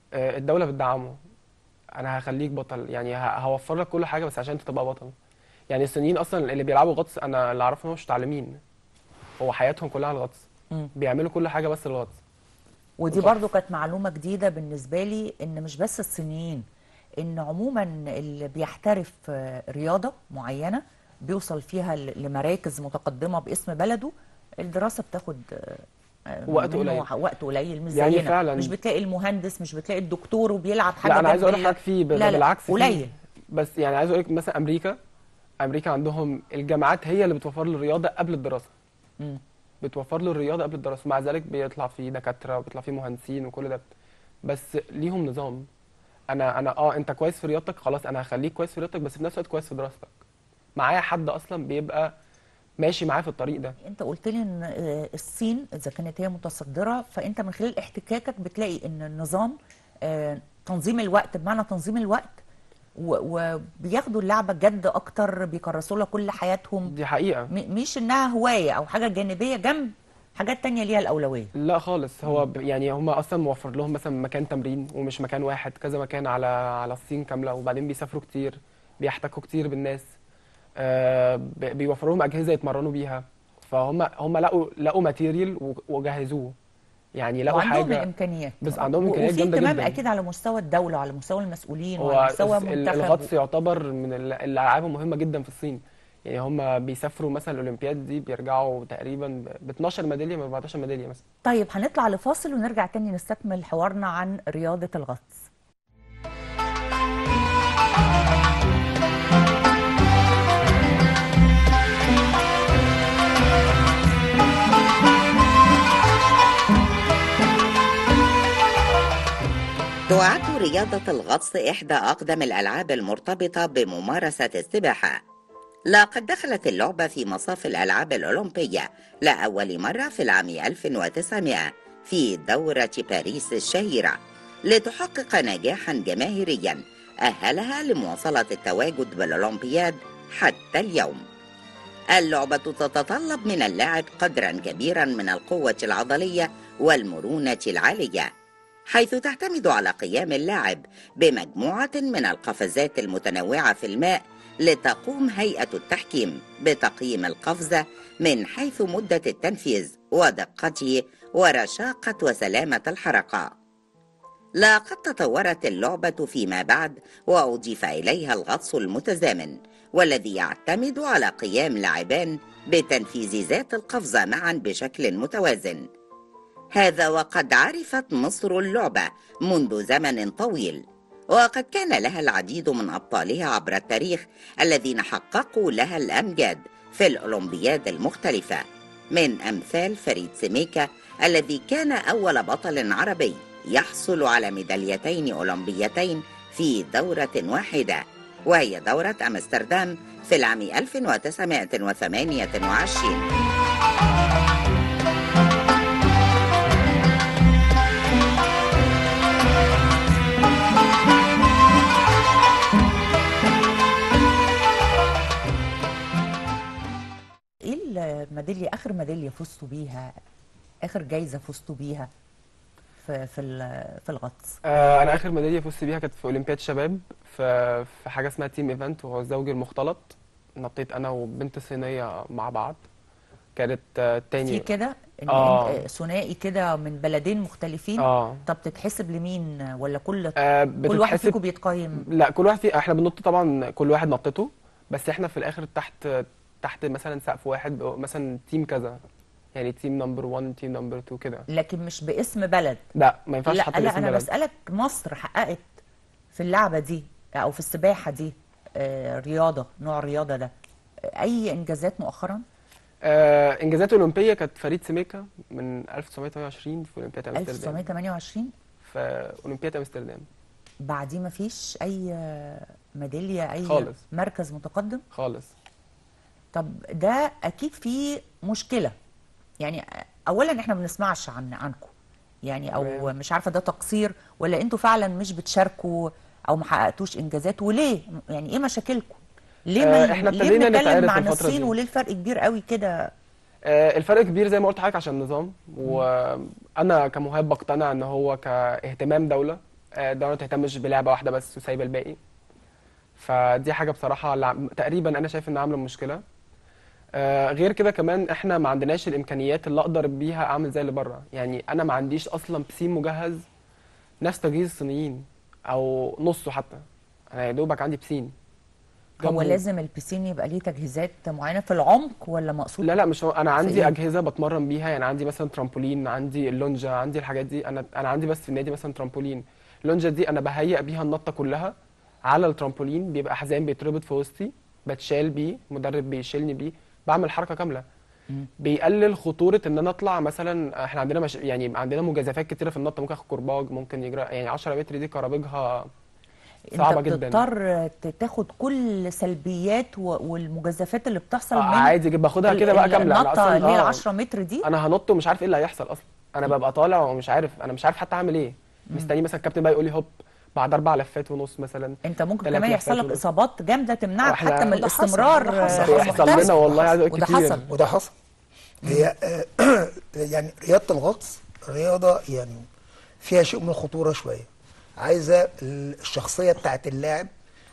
S5: آه، الدوله بتدعمه انا هخليك بطل يعني ه- هوفر لك كل حاجه بس عشان انت تبقى بطل يعني الصينيين اصلا اللي بيلعبوا غطس انا اللي اعرفه انهم مش متعلمين هو حياتهم كلها على الغطس
S1: مم.
S5: بيعملوا كل حاجه بس الغطس
S1: ودي
S5: تحفة.
S1: برضو كانت معلومة جديدة بالنسبة لي ان مش بس الصينيين ان عموما اللي بيحترف آه، رياضة معينة بيوصل فيها ل- لمراكز متقدمة باسم بلده الدراسة بتاخد آه، آه،
S5: وقت
S1: منه
S5: قليل.
S1: وقت قليل مش
S5: يعني
S1: زينا
S5: فعلا.
S1: مش بتلاقي المهندس مش بتلاقي الدكتور وبيلعب حاجة
S5: لا انا عايز
S1: جنب
S5: اقول لك
S1: ال-
S5: حاجه فيه ب-
S1: لا لا
S5: بالعكس فيه.
S1: قليل
S5: بس يعني عايز اقول لك مثلا امريكا امريكا عندهم الجامعات هي اللي بتوفر له الرياضه قبل الدراسه
S1: مم.
S5: بتوفر له الرياضه قبل الدراسه مع ذلك بيطلع فيه دكاتره وبيطلع فيه مهندسين وكل ده بس ليهم نظام انا انا اه انت كويس في رياضتك خلاص انا هخليك كويس في رياضتك بس في نفس الوقت كويس في دراستك معايا حد اصلا بيبقى ماشي معاه في الطريق ده
S1: انت قلت لي ان آه، الصين اذا كانت هي متصدره فانت من خلال احتكاكك بتلاقي ان النظام آه، تنظيم الوقت بمعنى تنظيم الوقت و- وبياخدوا اللعبه جد اكتر بيكرسوا لها كل حياتهم
S5: دي حقيقه
S1: م- مش انها هوايه او حاجه جانبيه جنب حاجات تانية ليها الاولويه
S5: لا خالص هو ب- يعني هم اصلا موفر لهم مثلا مكان تمرين ومش مكان واحد كذا مكان على على الصين كامله وبعدين بيسافروا كتير بيحتكوا كتير بالناس آه، ب- بيوفروا لهم اجهزه يتمرنوا بيها فهم هم لقوا لقوا ماتيريال وجهزوه يعني لقوا
S1: وعندهم
S5: حاجه
S1: الامكانيات
S5: بس عندهم
S1: و-
S5: إمكانيات
S1: وفي
S5: جامدة
S1: اهتمام
S5: جداً.
S1: اكيد على مستوى الدوله وعلى مستوى المسؤولين
S5: هو
S1: وعلى مستوى
S5: الس- ال-
S1: منتخب
S5: الغطس يعتبر من ال- الالعاب المهمه جدا في الصين يعني هم بيسافروا مثلا الاولمبياد دي بيرجعوا تقريبا ب 12 ميداليه من 14 ميداليه مثلا
S1: طيب هنطلع لفاصل ونرجع تاني نستكمل حوارنا عن رياضه الغطس
S2: تعد رياضة الغطس إحدى أقدم الألعاب المرتبطة بممارسة السباحة لقد دخلت اللعبة في مصاف الألعاب الأولمبية لأول مرة في العام 1900 في دورة باريس الشهيرة لتحقق نجاحا جماهيريا أهلها لمواصلة التواجد بالأولمبياد حتى اليوم اللعبة تتطلب من اللاعب قدرا كبيرا من القوة العضلية والمرونة العالية حيث تعتمد على قيام اللاعب بمجموعة من القفزات المتنوعة في الماء لتقوم هيئة التحكيم بتقييم القفزة من حيث مدة التنفيذ ودقته ورشاقة وسلامة الحركة. لقد تطورت اللعبة فيما بعد وأضيف إليها الغطس المتزامن والذي يعتمد على قيام لاعبان بتنفيذ ذات القفزة معا بشكل متوازن. هذا وقد عرفت مصر اللعبة منذ زمن طويل وقد كان لها العديد من أبطالها عبر التاريخ الذين حققوا لها الأمجاد في الأولمبياد المختلفة من أمثال فريد سميكة الذي كان أول بطل عربي يحصل على ميداليتين أولمبيتين في دورة واحدة وهي دورة أمستردام في العام 1928
S1: ايه الميداليه اخر ميداليه فزتوا بيها اخر جايزه فزتوا بيها في في ال- في الغطس
S5: آه، انا اخر ميداليه فزت بيها كانت في اولمبياد شباب في في حاجه اسمها تيم ايفنت وهو الزوج المختلط نطيت انا وبنت صينيه مع بعض كانت آه،
S1: في
S5: تاني
S1: كده إن
S5: آه.
S1: إن- ثنائي كده من بلدين مختلفين
S5: اه
S1: طب تتحسب لمين ولا كل
S5: آه،
S1: كل واحد
S5: بتتحسب
S1: فيكم بيتقيم
S5: لا كل واحد في احنا بننط طبعا كل واحد نطته بس احنا في الاخر تحت تحت مثلا سقف واحد بقى مثلا تيم كذا يعني تيم نمبر 1 تيم نمبر 2 كده
S1: لكن مش باسم بلد
S5: لا ما ينفعش
S1: لا
S5: حتى
S1: لا
S5: باسم
S1: انا
S5: بلد
S1: بسالك مصر حققت في اللعبه دي او في السباحه دي آه، رياضه نوع الرياضه ده آه، اي انجازات مؤخرا
S5: آه انجازات اولمبيه كانت فريد سميكه من 1928 في اولمبياد امستردام
S1: 1928
S5: في اولمبياد امستردام
S1: بعديه ما فيش اي آه، ميداليه اي
S5: خالص.
S1: مركز متقدم
S5: خالص
S1: طب ده اكيد في مشكله يعني اولا احنا ما بنسمعش عن عنكم يعني او
S5: تمام.
S1: مش عارفه ده تقصير ولا انتوا فعلا مش بتشاركوا او ما حققتوش انجازات وليه يعني ايه مشاكلكم ليه
S5: آه،
S1: ما
S5: إحنا
S1: ليه
S5: ابتدينا
S1: بنتكلم
S5: نتعرف
S1: عن
S5: الفترة
S1: الصين
S5: دي.
S1: وليه الفرق كبير قوي كده
S5: آه، الفرق كبير زي ما قلت لحضرتك عشان النظام وانا كمهاب بقتنع ان هو كاهتمام دوله آه، الدوله ما تهتمش بلعبه واحده بس وسايبه الباقي فدي حاجه بصراحه اللي عم- تقريبا انا شايف انها عامله مشكله آه، غير كده كمان احنا ما عندناش الامكانيات اللي اقدر بيها اعمل زي اللي بره يعني انا ما عنديش اصلا بسين مجهز نفس تجهيز الصينيين او نصه حتى انا يا دوبك عندي بسين
S1: هو
S5: جنبه-
S1: لازم البسين يبقى ليه تجهيزات معينه في العمق ولا مقصود
S5: لا لا مش هو انا عندي
S1: إيه؟
S5: اجهزه بتمرن بيها يعني عندي مثلا ترامبولين عندي اللونجا عندي الحاجات دي انا انا عندي بس في النادي مثلا ترامبولين اللونجا دي انا بهيئ بيها النطه كلها على الترامبولين بيبقى حزام بيتربط في وسطي بتشال بيه مدرب بيشيلني بيه بعمل حركه كامله بيقلل خطوره ان انا اطلع مثلا احنا عندنا مش يعني عندنا مجازفات كتيره في النطه ممكن اخد كرباج ممكن يجرى يعني 10 متر دي كرابيجها صعبه
S1: انت
S5: جدا
S1: بتضطر ت- تاخد كل سلبيات و- والمجازفات اللي بتحصل
S5: آه،
S1: من
S5: عادي باخدها كده بقى كامله أنا
S1: النطه
S5: أصلاً-
S1: اللي هي
S5: آه.
S1: 10 متر دي
S5: انا هنط ومش عارف ايه اللي هيحصل اصلا انا ببقى طالع ومش عارف انا مش عارف حتى اعمل ايه مستني مثلا الكابتن بقى يقول لي هوب بعد اربع لفات ونص مثلا
S1: انت ممكن
S5: تلات
S1: كمان يحصل
S5: لفات
S1: لك
S5: ونص.
S1: اصابات جامده تمنعك
S5: وإحنا-
S1: حتى من
S4: وده حصل،
S1: الاستمرار
S4: وده حصل.
S1: آه،
S5: بيحصل
S1: محترف.
S5: لنا والله عايز اقول
S1: وده
S5: كتير
S1: حصل
S3: وده حصل هي آه، يعني رياضه الغطس رياضه يعني فيها شيء من الخطوره شويه عايزه الشخصيه بتاعت اللاعب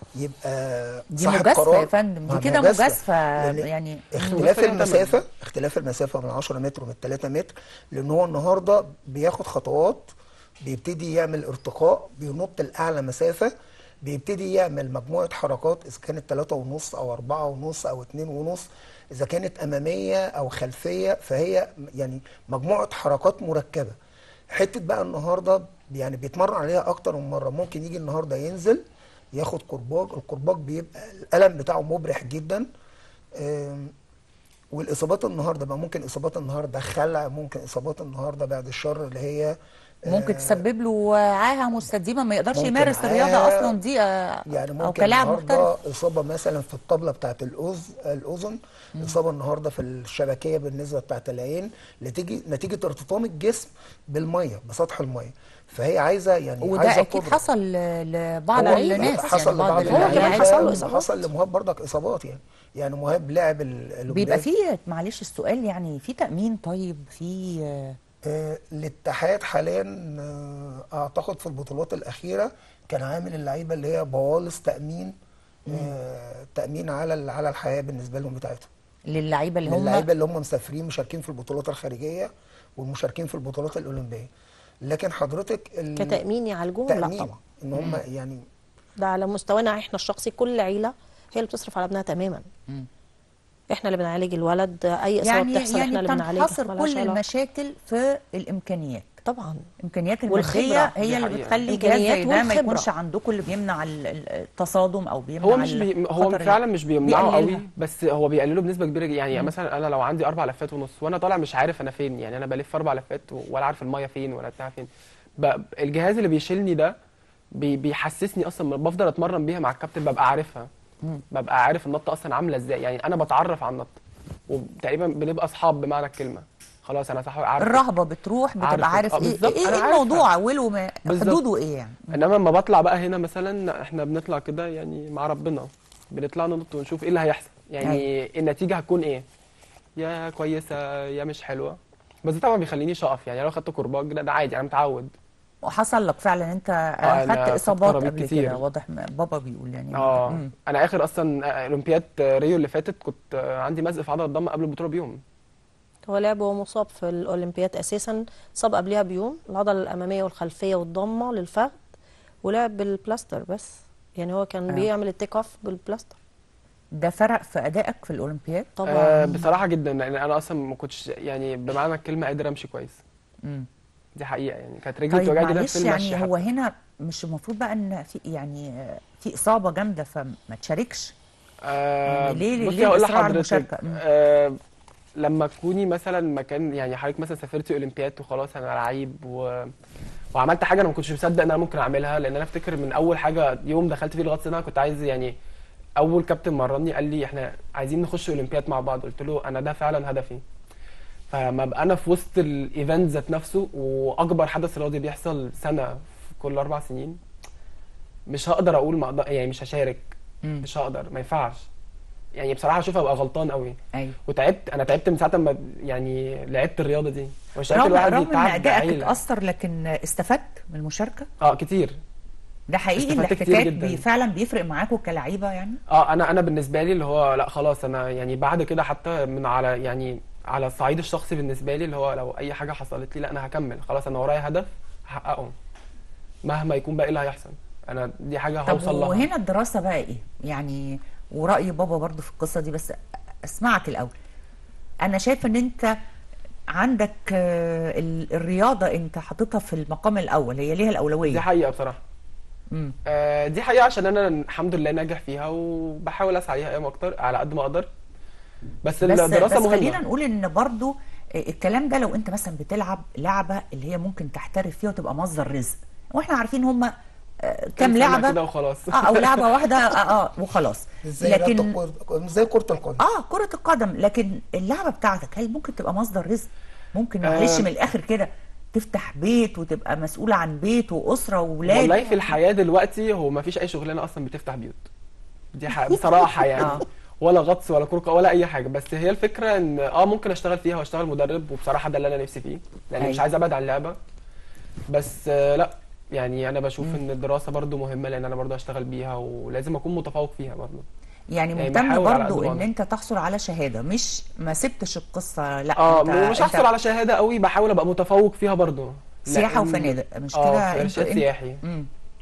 S3: يبقى
S1: دي
S3: صاحب
S1: مجازفه
S3: قرار
S1: يا فندم
S3: ما
S1: دي كده مجازفه
S3: يعني,
S1: يعني
S3: اختلاف
S5: مجازفة جدا.
S3: المسافه اختلاف المسافه من 10 متر ومن 3 متر لان هو النهارده بياخد خطوات بيبتدي يعمل ارتقاء بينط لاعلى مسافه بيبتدي يعمل مجموعه حركات اذا كانت 3 ونص او 4 ونص او 2 ونص اذا كانت اماميه او خلفيه فهي يعني مجموعه حركات مركبه حته بقى النهارده يعني بيتمرن عليها اكتر من مره ممكن يجي النهارده ينزل ياخد كرباج الكرباج بيبقى الالم بتاعه مبرح جدا آم، والاصابات النهارده بقى ممكن اصابات النهارده خلع ممكن اصابات النهارده بعد الشر اللي هي
S1: ممكن
S3: آه،
S1: تسبب له عاهه مستديمه ما يقدرش
S3: ممكن
S1: يمارس الرياضه
S3: عاهة.
S1: اصلا دي آه،
S3: يعني
S1: او
S3: ممكن
S1: كلاعب
S3: النهارده
S1: محترف
S3: اصابه مثلا في الطبله بتاعت الاذن الاذن اصابه النهارده في الشبكيه بالنسبه بتاعت العين نتيجه نتيجه ارتطام الجسم بالميه بسطح الميه فهي عايزه يعني
S1: وده
S3: عايزه
S1: اكيد
S3: حصل
S1: حصل ل- لبعض
S3: هو
S1: الناس
S3: حصل
S1: يعني بعض
S3: لبعض
S4: هو كمان
S1: اللعيبة.
S4: حصل له
S3: اللعيبه
S4: إصابات.
S3: حصل لمهاب برضك اصابات يعني يعني مهاب لعب ال-
S1: بيبقى
S3: الأولمبياد.
S1: فيه معلش السؤال يعني في تامين طيب في آه،
S3: آه، الاتحاد حاليا آه، اعتقد في البطولات الاخيره كان عامل اللعيبه اللي هي بوالص تامين آه، تامين على ال- على الحياه بالنسبه لهم بتاعتهم
S1: للعيبه اللي هم
S3: اللعيبه اللي هم مسافرين مشاركين في البطولات الخارجيه والمشاركين في البطولات الاولمبيه لكن حضرتك ال-
S4: كتأمين يعالجوهم لا
S3: تامين
S4: طبعا
S3: ان هم يعني
S4: ده على مستوانا احنا الشخصي كل عيله هي اللي بتصرف على ابنها تماما احنا اللي بنعالج الولد اي اصابه
S1: يعني
S4: بتحصل
S1: يعني
S4: احنا اللي بنعالجها
S1: بتنحصر
S4: ملهاش
S1: كل
S4: علاقة.
S1: المشاكل في الامكانيات
S4: طبعا
S1: الامكانيات
S4: والخبرة.
S1: الماديه
S5: دي
S1: هي اللي
S5: حقيقة.
S1: بتخلي جهاز
S4: إمكانيات
S1: زي ده ما
S4: والخبرة.
S1: يكونش عندكم اللي بيمنع ال- ال- التصادم او بيمنع
S5: هو مش بي هو
S1: الخطر
S5: فعلا مش بيمنعه قوي
S1: بيقللها.
S5: بس هو بيقلله بنسبه كبيره جدا. يعني مثلا انا لو عندي اربع لفات ونص وانا طالع مش عارف انا فين يعني انا بلف اربع لفات ولا عارف الميه فين ولا بتاع فين ب- الجهاز اللي بيشيلني ده بي بيحسسني اصلا بفضل اتمرن بيها مع الكابتن ببقى عارفها ببقى عارف النطه اصلا عامله ازاي يعني انا بتعرف على النطه وتقريبا بنبقى اصحاب بمعنى الكلمه خلاص انا صح عارف
S1: الرهبه بتروح
S5: عارف.
S1: بتبقى عارف
S5: آه،
S1: ايه
S5: بالظبط،
S1: ايه,
S5: أنا
S1: إيه
S5: عارفها.
S1: الموضوع اوله ما
S5: بالظبط.
S1: حدوده ايه يعني
S5: انما لما بطلع بقى هنا مثلا احنا بنطلع كده يعني مع ربنا بنطلع ننط ونشوف ايه اللي هيحصل يعني النتيجه هتكون ايه يا كويسه يا مش حلوه بس ده طبعا بيخليني اقف يعني لو خدت كرباج لا ده عادي انا متعود
S1: وحصل لك فعلا انت
S5: أنا
S1: خدت
S5: خدت
S1: اصابات
S5: كرابيك
S1: قبل
S5: كتير.
S1: كده واضح ما- بابا بيقول يعني
S5: اه
S1: مم.
S5: انا اخر اصلا اولمبياد ريو اللي فاتت كنت عندي مزق في عضله الضم قبل البطوله بيوم
S4: هو لعب وهو مصاب في الاولمبياد اساسا اتصاب قبلها بيوم العضله الاماميه والخلفيه والضمه للفخذ ولعب بالبلاستر بس يعني هو كان
S1: آه.
S4: بيعمل التيك اوف بالبلاستر
S1: ده فرق في ادائك في الاولمبياد
S4: طبعا
S5: آه بصراحه جدا لان انا اصلا ما كنتش يعني بمعنى الكلمه قادر امشي كويس
S1: مم.
S5: دي حقيقه يعني كانت رجلي
S1: طيب
S5: بتوجعني جدا
S1: معلش
S5: في المشي
S1: يعني هو
S5: حتى.
S1: هنا مش المفروض بقى ان في يعني آه، في اصابه جامده فما تشاركش
S5: آه
S1: يعني ليه-
S5: بصي
S1: ليه
S5: هقول
S1: الإصرار على
S5: لحضرتك
S1: المشاركة؟ مم.
S5: آه لما تكوني مثلا مكان يعني حضرتك مثلا سافرتي اولمبياد وخلاص انا لعيب و... وعملت حاجه انا ما كنتش مصدق ان انا ممكن اعملها لان انا افتكر من اول حاجه يوم دخلت فيه الغطس ده انا كنت عايز يعني اول كابتن مرني قال لي احنا عايزين نخش اولمبياد مع بعض قلت له انا ده فعلا هدفي فما ابقى انا في وسط الايفنت ذات نفسه واكبر حدث رياضي بيحصل سنه في كل اربع سنين مش هقدر اقول ما أقدر يعني مش هشارك
S1: مم.
S5: مش هقدر ما ينفعش يعني بصراحه اشوف ابقى غلطان قوي
S1: ايوه
S5: وتعبت انا تعبت من ساعه ما يعني لعبت الرياضه دي مش عارف
S1: رغم
S5: الواحد
S1: رغم ان
S5: يتعب
S1: ادائك
S5: بعيلة.
S1: اتاثر لكن استفدت من المشاركه
S5: اه كتير
S1: ده حقيقي
S5: استفدت كتير
S1: الاحتكاك
S5: جداً.
S1: بي فعلا بيفرق معاكم كلعيبه يعني
S5: اه انا انا بالنسبه لي اللي هو لا خلاص انا يعني بعد كده حتى من على يعني على الصعيد الشخصي بالنسبه لي اللي هو لو اي حاجه حصلت لي لا انا هكمل خلاص انا ورايا هدف هحققه مهما يكون بقى ايه اللي هيحصل انا دي حاجه
S1: طب
S5: هوصل لها
S1: وهنا الدراسه بقى ايه يعني وراي بابا برضو في القصه دي بس اسمعك الاول انا شايفه ان انت عندك آه، ال- الرياضه انت حاططها في المقام الاول هي ليها
S5: دي
S1: الاولويه
S5: حقيقه بصراحه
S1: مم.
S5: آه دي حقيقه عشان انا الحمد لله ناجح فيها وبحاول اسعى ليها ايام اكتر على قد ما اقدر بس
S1: بس
S5: الدراسه
S1: بس خلينا
S5: مهمه
S1: نقول ان برضو آه، الكلام ده لو انت مثلا بتلعب لعبه اللي هي ممكن تحترف فيها وتبقى مصدر رزق واحنا عارفين هم كام
S5: سنة
S1: لعبه
S5: كده وخلاص
S1: اه او لعبه واحده اه, آه وخلاص
S3: ازاي
S1: لكن
S3: لكن زي كرة القدم
S1: اه كرة القدم لكن اللعبة بتاعتك هل ممكن تبقى مصدر رزق؟ ممكن معلش
S5: آه.
S1: من الآخر كده تفتح بيت وتبقى مسؤولة عن بيت وأسرة وولاد
S5: والله في الحياة دلوقتي هو ما فيش أي شغلانة أصلا بتفتح بيوت دي حق بصراحة يعني
S1: آه.
S5: ولا غطس ولا كرة ولا أي حاجة بس هي الفكرة إن أه ممكن أشتغل فيها وأشتغل مدرب وبصراحة ده اللي أنا نفسي فيه لأن مش
S1: أيوة.
S5: عايز أبعد عن اللعبة بس آه، لا يعني أنا بشوف إن الدراسة برضو مهمة لأن أنا برضو هشتغل بيها ولازم أكون متفوق فيها برضو
S1: يعني
S5: يعني
S1: مهتم
S5: بحاول على قد
S1: برضو
S5: ما
S1: ان
S5: أقدر.
S1: انت تحصل على شهادة مش ما سبتش القصة لا
S5: اه
S1: انت
S5: مش
S1: انت
S5: هحصل على شهادة قوي بحاول أبقى متفوق فيها برضو
S1: سياحة
S5: لأن-
S1: وفنادق مش
S5: اه
S1: كده
S5: في إرشاد
S1: انت-
S5: سياحي
S1: مم.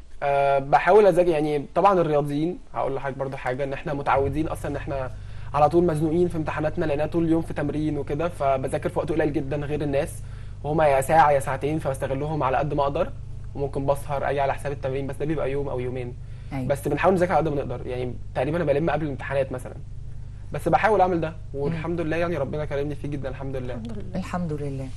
S5: أه بحاول اذاكر يعني طبعا الرياضيين هقول لحضرتك برضو حاجه ان احنا متعودين اصلا ان احنا على طول مزنوقين في امتحاناتنا لاننا طول اليوم في تمرين وكده فبذاكر في وقت قليل جدا غير الناس وهما يا ساعه يا ساعتين فبستغلهم على قد ما اقدر وممكن بسهر اجي على حساب التمرين بس ده بيبقى يوم او يومين
S1: أيوة.
S5: بس بنحاول نذاكر على قد ما نقدر يعني تقريبا انا بلم قبل الامتحانات مثلا بس بحاول اعمل ده والحمد لله يعني ربنا كرمني فيه جدا الحمد لله
S1: الحمد لله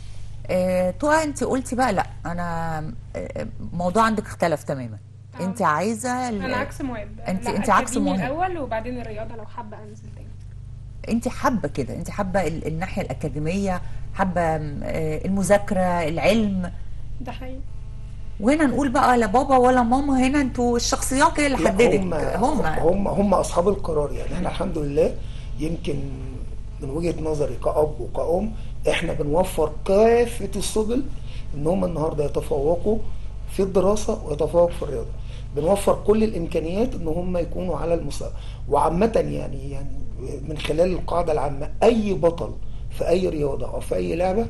S1: آه طوى انت قلتي بقى لا انا آه، الموضوع عندك اختلف تماما
S6: آه.
S1: انت عايزه ال-
S6: انا عكس مواد
S1: انت-
S6: لا،
S1: انت عكس
S6: أكاديمي
S1: مواد.
S6: الاول وبعدين الرياضه لو حابه انزل تاني
S1: انت حابه كده انت حابه ال- الناحيه الاكاديميه حابه آه، المذاكره العلم
S6: ده حقيقي
S1: وهنا نقول بقى لا بابا ولا ماما هنا انتوا الشخصيات هي اللي
S3: لا،
S1: حددت
S3: هم
S1: هم
S3: هم هم اصحاب القرار يعني احنا الحمد لله يمكن من وجهة نظري كأب وكأم احنا بنوفر كافة السبل ان هم النهارده يتفوقوا في الدراسة ويتفوقوا في الرياضة بنوفر كل الامكانيات ان هم يكونوا على المستوى وعامة يعني يعني من خلال القاعدة العامة اي بطل في اي رياضة او في اي لعبة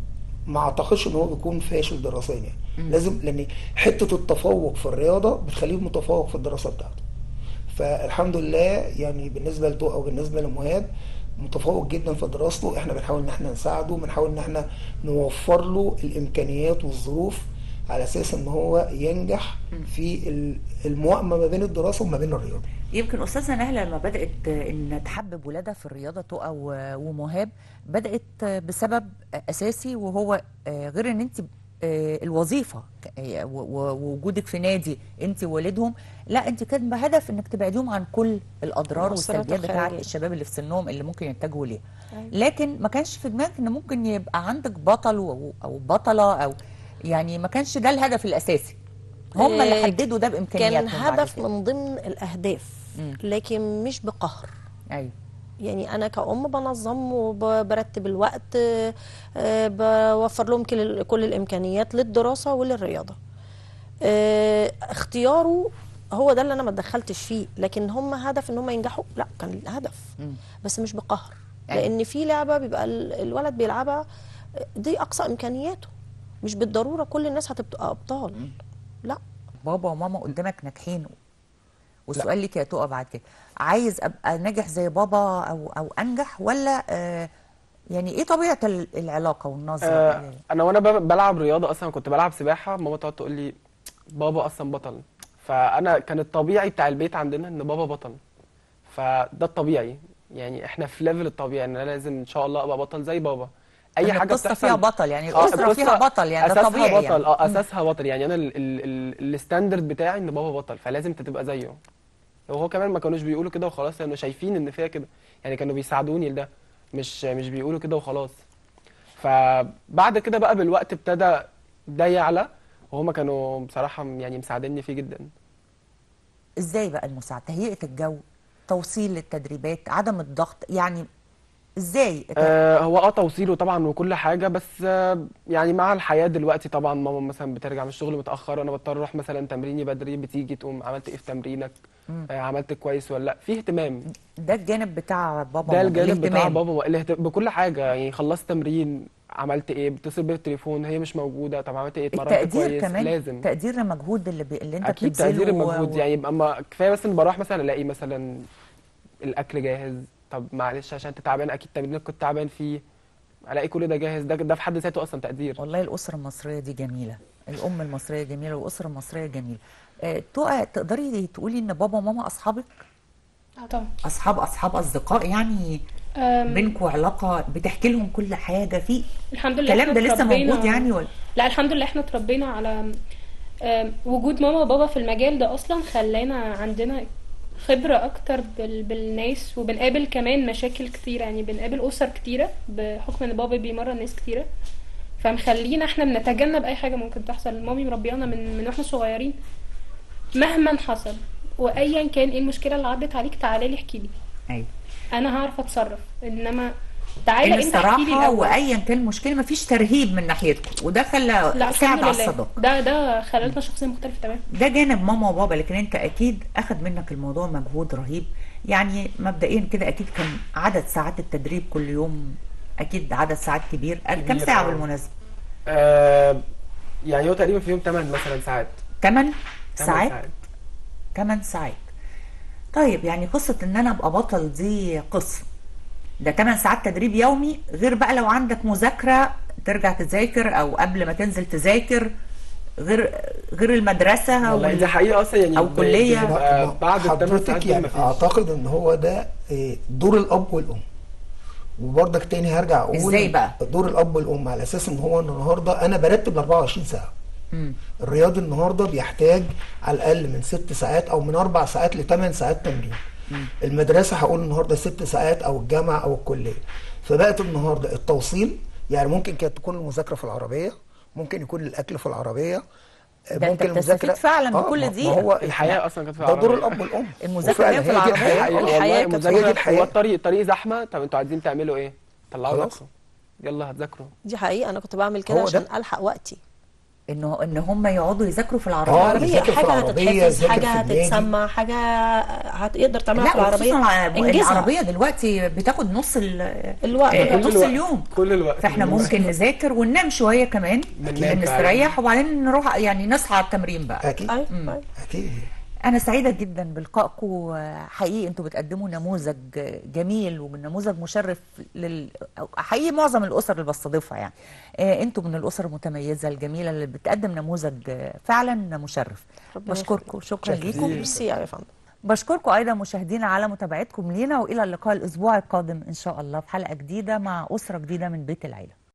S3: ما اعتقدش ان هو بيكون فاشل دراسيا يعني لازم لان حته التفوق في الرياضه بتخليه متفوق في الدراسه بتاعته فالحمد لله يعني بالنسبه لتو او بالنسبه لمهاب متفوق جدا في دراسته احنا بنحاول ان احنا نساعده بنحاول ان احنا نوفر له الامكانيات والظروف على اساس ان هو ينجح في ال- الموائمه ما بين الدراسه وما بين الرياضه
S1: يمكن استاذه نهله لما بدات ان تحبب ولادها في الرياضه تقى و- ومهاب بدات بسبب اساسي وهو آه، غير ان انت آه، الوظيفه ك- آه، و- و- ووجودك في نادي انت ووالدهم لا انت كان بهدف انك تبعديهم عن كل الاضرار
S4: المؤثرات
S1: والسلبيات بتاعت
S4: الخارجية.
S1: الشباب اللي في سنهم اللي ممكن يتجهوا ليها
S4: أيوة.
S1: لكن ما كانش في دماغك ان ممكن يبقى عندك بطل و- او بطله او يعني ما كانش ده الهدف الاساسي هم اللي
S4: آه،
S1: حددوا ده بامكانياتهم
S4: كان
S1: بعد
S4: هدف
S1: كده.
S4: من ضمن الاهداف
S1: مم.
S4: لكن مش بقهر
S1: ايوه
S4: يعني انا كأم بنظم وبرتب الوقت آه، آه، بوفر لهم كل كل الامكانيات للدراسه وللرياضه آه، اختياره هو ده اللي انا ما اتدخلتش فيه لكن هم هدف ان هم ينجحوا لا كان الهدف
S1: مم.
S4: بس مش بقهر
S1: أيوة.
S4: لان في لعبه بيبقى ال- الولد بيلعبها آه، دي اقصى امكانياته مش بالضروره كل الناس هتبقى ابطال لا
S1: بابا وماما قدامك ناجحين والسؤال ليك يا تقى بعد كده عايز ابقى ناجح زي بابا او او انجح ولا آه يعني ايه طبيعه ال- العلاقه والنظره
S5: آه انا وانا ب- بلعب رياضه اصلا كنت بلعب سباحه ماما تقعد تقول لي بابا اصلا بطل فانا كان الطبيعي بتاع البيت عندنا ان بابا بطل فده الطبيعي يعني احنا في ليفل الطبيعي ان انا لازم ان شاء الله ابقى بطل زي بابا اي
S1: إن
S5: حاجه
S1: القصة
S5: بتحصل
S1: فيها بطل، يعني
S5: آه،
S1: الأسرة فيها
S5: القصة
S1: بطل، يعني ده
S5: اساسها
S1: طبيعي
S5: بطل
S1: يعني.
S5: اه اساسها بطل يعني انا ال- ال- ال- الستاندرد بتاعي ان بابا بطل فلازم انت تبقى زيه وهو كمان ما كانوش بيقولوا كده وخلاص كانوا شايفين ان فيها كده يعني كانوا بيساعدوني لده مش مش بيقولوا كده وخلاص فبعد كده بقى بالوقت ابتدى ده يعلى وهما كانوا بصراحة يعني مساعديني فيه جدا
S1: ازاي بقى المساعده تهيئه الجو توصيل التدريبات عدم الضغط يعني ازاي
S5: آه هو اه توصيله طبعا وكل حاجه بس آه يعني مع الحياه دلوقتي طبعا ماما مثلا بترجع من الشغل متاخر وانا بضطر اروح مثلا تمريني بدري بتيجي تقوم عملت ايه في تمرينك آه عملت كويس ولا لا في اهتمام
S1: ده الجانب بتاع بابا
S5: ده
S1: وماما،
S5: الجانب بتاع
S1: الاهتمام.
S5: بابا الاهت... بكل حاجه يعني خلصت تمرين عملت ايه بتصل بيا بالتليفون هي مش موجوده طب عملت ايه اتمرنت
S1: التقدير
S5: كويس
S1: كمان
S5: لازم
S1: تقدير المجهود اللي, بي... اللي انت
S5: اكيد
S1: بتبذله
S5: تقدير المجهود
S1: و-
S5: يعني يبقى اما كفايه بس ان بروح مثلا الاقي مثلا الاكل جاهز طب معلش عشان انت تعبان اكيد تمرينك كنت تعبان فيه الاقي كل ده جاهز ده ده في حد ذاته اصلا تقدير
S1: والله الأسرة المصرية دي جميلة الأم المصرية جميلة والأسرة المصرية جميلة آه، تقى تقدري تقولي إن بابا وماما أصحابك
S6: اه طبعا
S1: أصحاب أصحاب أصدقاء يعني
S6: أم،
S1: بينكوا علاقة بتحكي لهم كل حاجة في
S6: الحمد لله
S1: الكلام
S6: احنا
S1: ده لسه
S6: اتربينا-
S1: موجود يعني ولا
S6: لا الحمد لله احنا اتربينا على آم، وجود ماما وبابا في المجال ده اصلا خلانا عندنا خبرة اكتر بال... بالناس وبنقابل كمان مشاكل كتيرة يعني بنقابل اسر كتيرة بحكم ان بابا بيمرن ناس كتيرة فمخلينا احنا بنتجنب اي حاجة ممكن تحصل مامي مربيانا من من واحنا صغيرين مهما حصل وايا كان ايه المشكلة اللي عدت عليك تعالى لي احكي لي
S1: أيوة
S6: انا هعرف اتصرف انما تعالى
S1: إن
S6: انت احكي لي
S1: الصراحة
S6: الاول
S1: وأيا كان المشكلة مفيش ترهيب من ناحيتكم وده خلى
S6: لا
S1: ساعد
S6: الحمد
S1: على
S6: لله
S1: الصداقة
S6: ده ده خلالنا شخصية مختلفة تماما
S1: ده جانب ماما وبابا لكن انت اكيد اخد منك الموضوع مجهود رهيب يعني مبدئيا كده اكيد كان عدد ساعات التدريب كل يوم اكيد عدد ساعات كبير كم
S5: كبير
S1: ساعة
S5: أوي.
S1: بالمناسبة
S5: آه يعني هو تقريبا في يوم 8 مثلا ساعات
S1: 8
S5: تمن
S1: ساعات 8 ساعات طيب يعني قصة ان انا ابقى بطل دي قصة ده 8 ساعات تدريب يومي غير بقى لو عندك مذاكرة ترجع تذاكر او قبل ما تنزل تذاكر غير غير المدرسة
S5: والله
S1: وال-
S5: دي حقيقه اصلا يعني
S1: أو
S5: ب-
S1: كلية.
S5: بتبقى
S3: ما-
S5: بعد الثمان
S3: حضرتك
S5: ساعات دول
S3: يعني
S5: مفيش
S3: اعتقد ان هو ده إيه، دور الاب والام وبرضك تاني هرجع اقول
S1: إزاي بقى؟
S3: دور الاب والام على اساس ان هو النهارده انا برتب ال 24 ساعه
S1: مم.
S3: الرياضي النهارده بيحتاج على الاقل من ست ساعات او من اربع ساعات لثمان ساعات تمرين المدرسه هقول النهارده ست ساعات او الجامعه او الكليه فبقت النهارده التوصيل يعني ممكن كانت تكون المذاكره في العربيه ممكن يكون الاكل في العربيه
S1: ده أنت بتستفيد فعلا بكل
S3: ما-
S1: دي.
S3: ما هو
S5: الحياه اصلا كانت في
S3: ده دور
S5: العربية.
S3: الاب والام
S1: المذاكرة
S3: وفعلا
S1: هي في
S3: هي دي
S1: العربية.
S3: الحياة.
S5: والله
S4: الحياة كانت
S3: هي دي
S5: المذاكره
S3: الحياه
S5: هو الطريق الطريق زحمه طب انتوا عايزين تعملوا ايه؟ طلعوا
S3: خلاص.
S5: نفسه يلا هتذاكروا
S4: دي حقيقة أنا كنت بعمل كده
S3: هو
S4: عشان
S3: ده.
S4: ألحق وقتي
S1: انه ان هم يقعدوا يذاكروا في
S3: آه،
S1: العربيه
S4: العربية
S3: يذاكر في
S4: حاجة
S3: العربية،
S4: هتتحفظ
S3: يذاكر
S4: حاجة
S3: في النادي.
S4: هتتسمع حاجة هتقدر تعملها
S1: لا
S4: في العربية
S1: وخصوصا
S4: انجزها.
S1: العربيه دلوقتي بتاخد نص ال-
S4: الوقت
S1: آه،
S4: كله.
S1: نص
S5: كل الوقت.
S1: اليوم
S5: كل الوقت
S1: فاحنا ممكن نذاكر وننام شويه كمان
S5: بننام
S1: نستريح وبعدين نروح يعني نصحى على التمرين بقى
S3: اكيد
S4: أيوة، أيوة.
S3: اكيد
S1: انا سعيده جدا بلقائكم حقيقي انتوا بتقدموا نموذج جميل ونموذج مشرف لل حقيقي معظم الاسر اللي بستضيفها يعني آه، انتوا من الاسر المتميزه الجميله اللي بتقدم نموذج آه، فعلا مشرف
S4: ربنا
S1: بشكركم شكرا
S3: شكراً.
S1: ليكم
S4: ميرسي يا فندم
S1: بشكركم ايضا مشاهدينا على متابعتكم لينا والى اللقاء الاسبوع القادم ان شاء الله في حلقه جديده مع اسره جديده من بيت العيله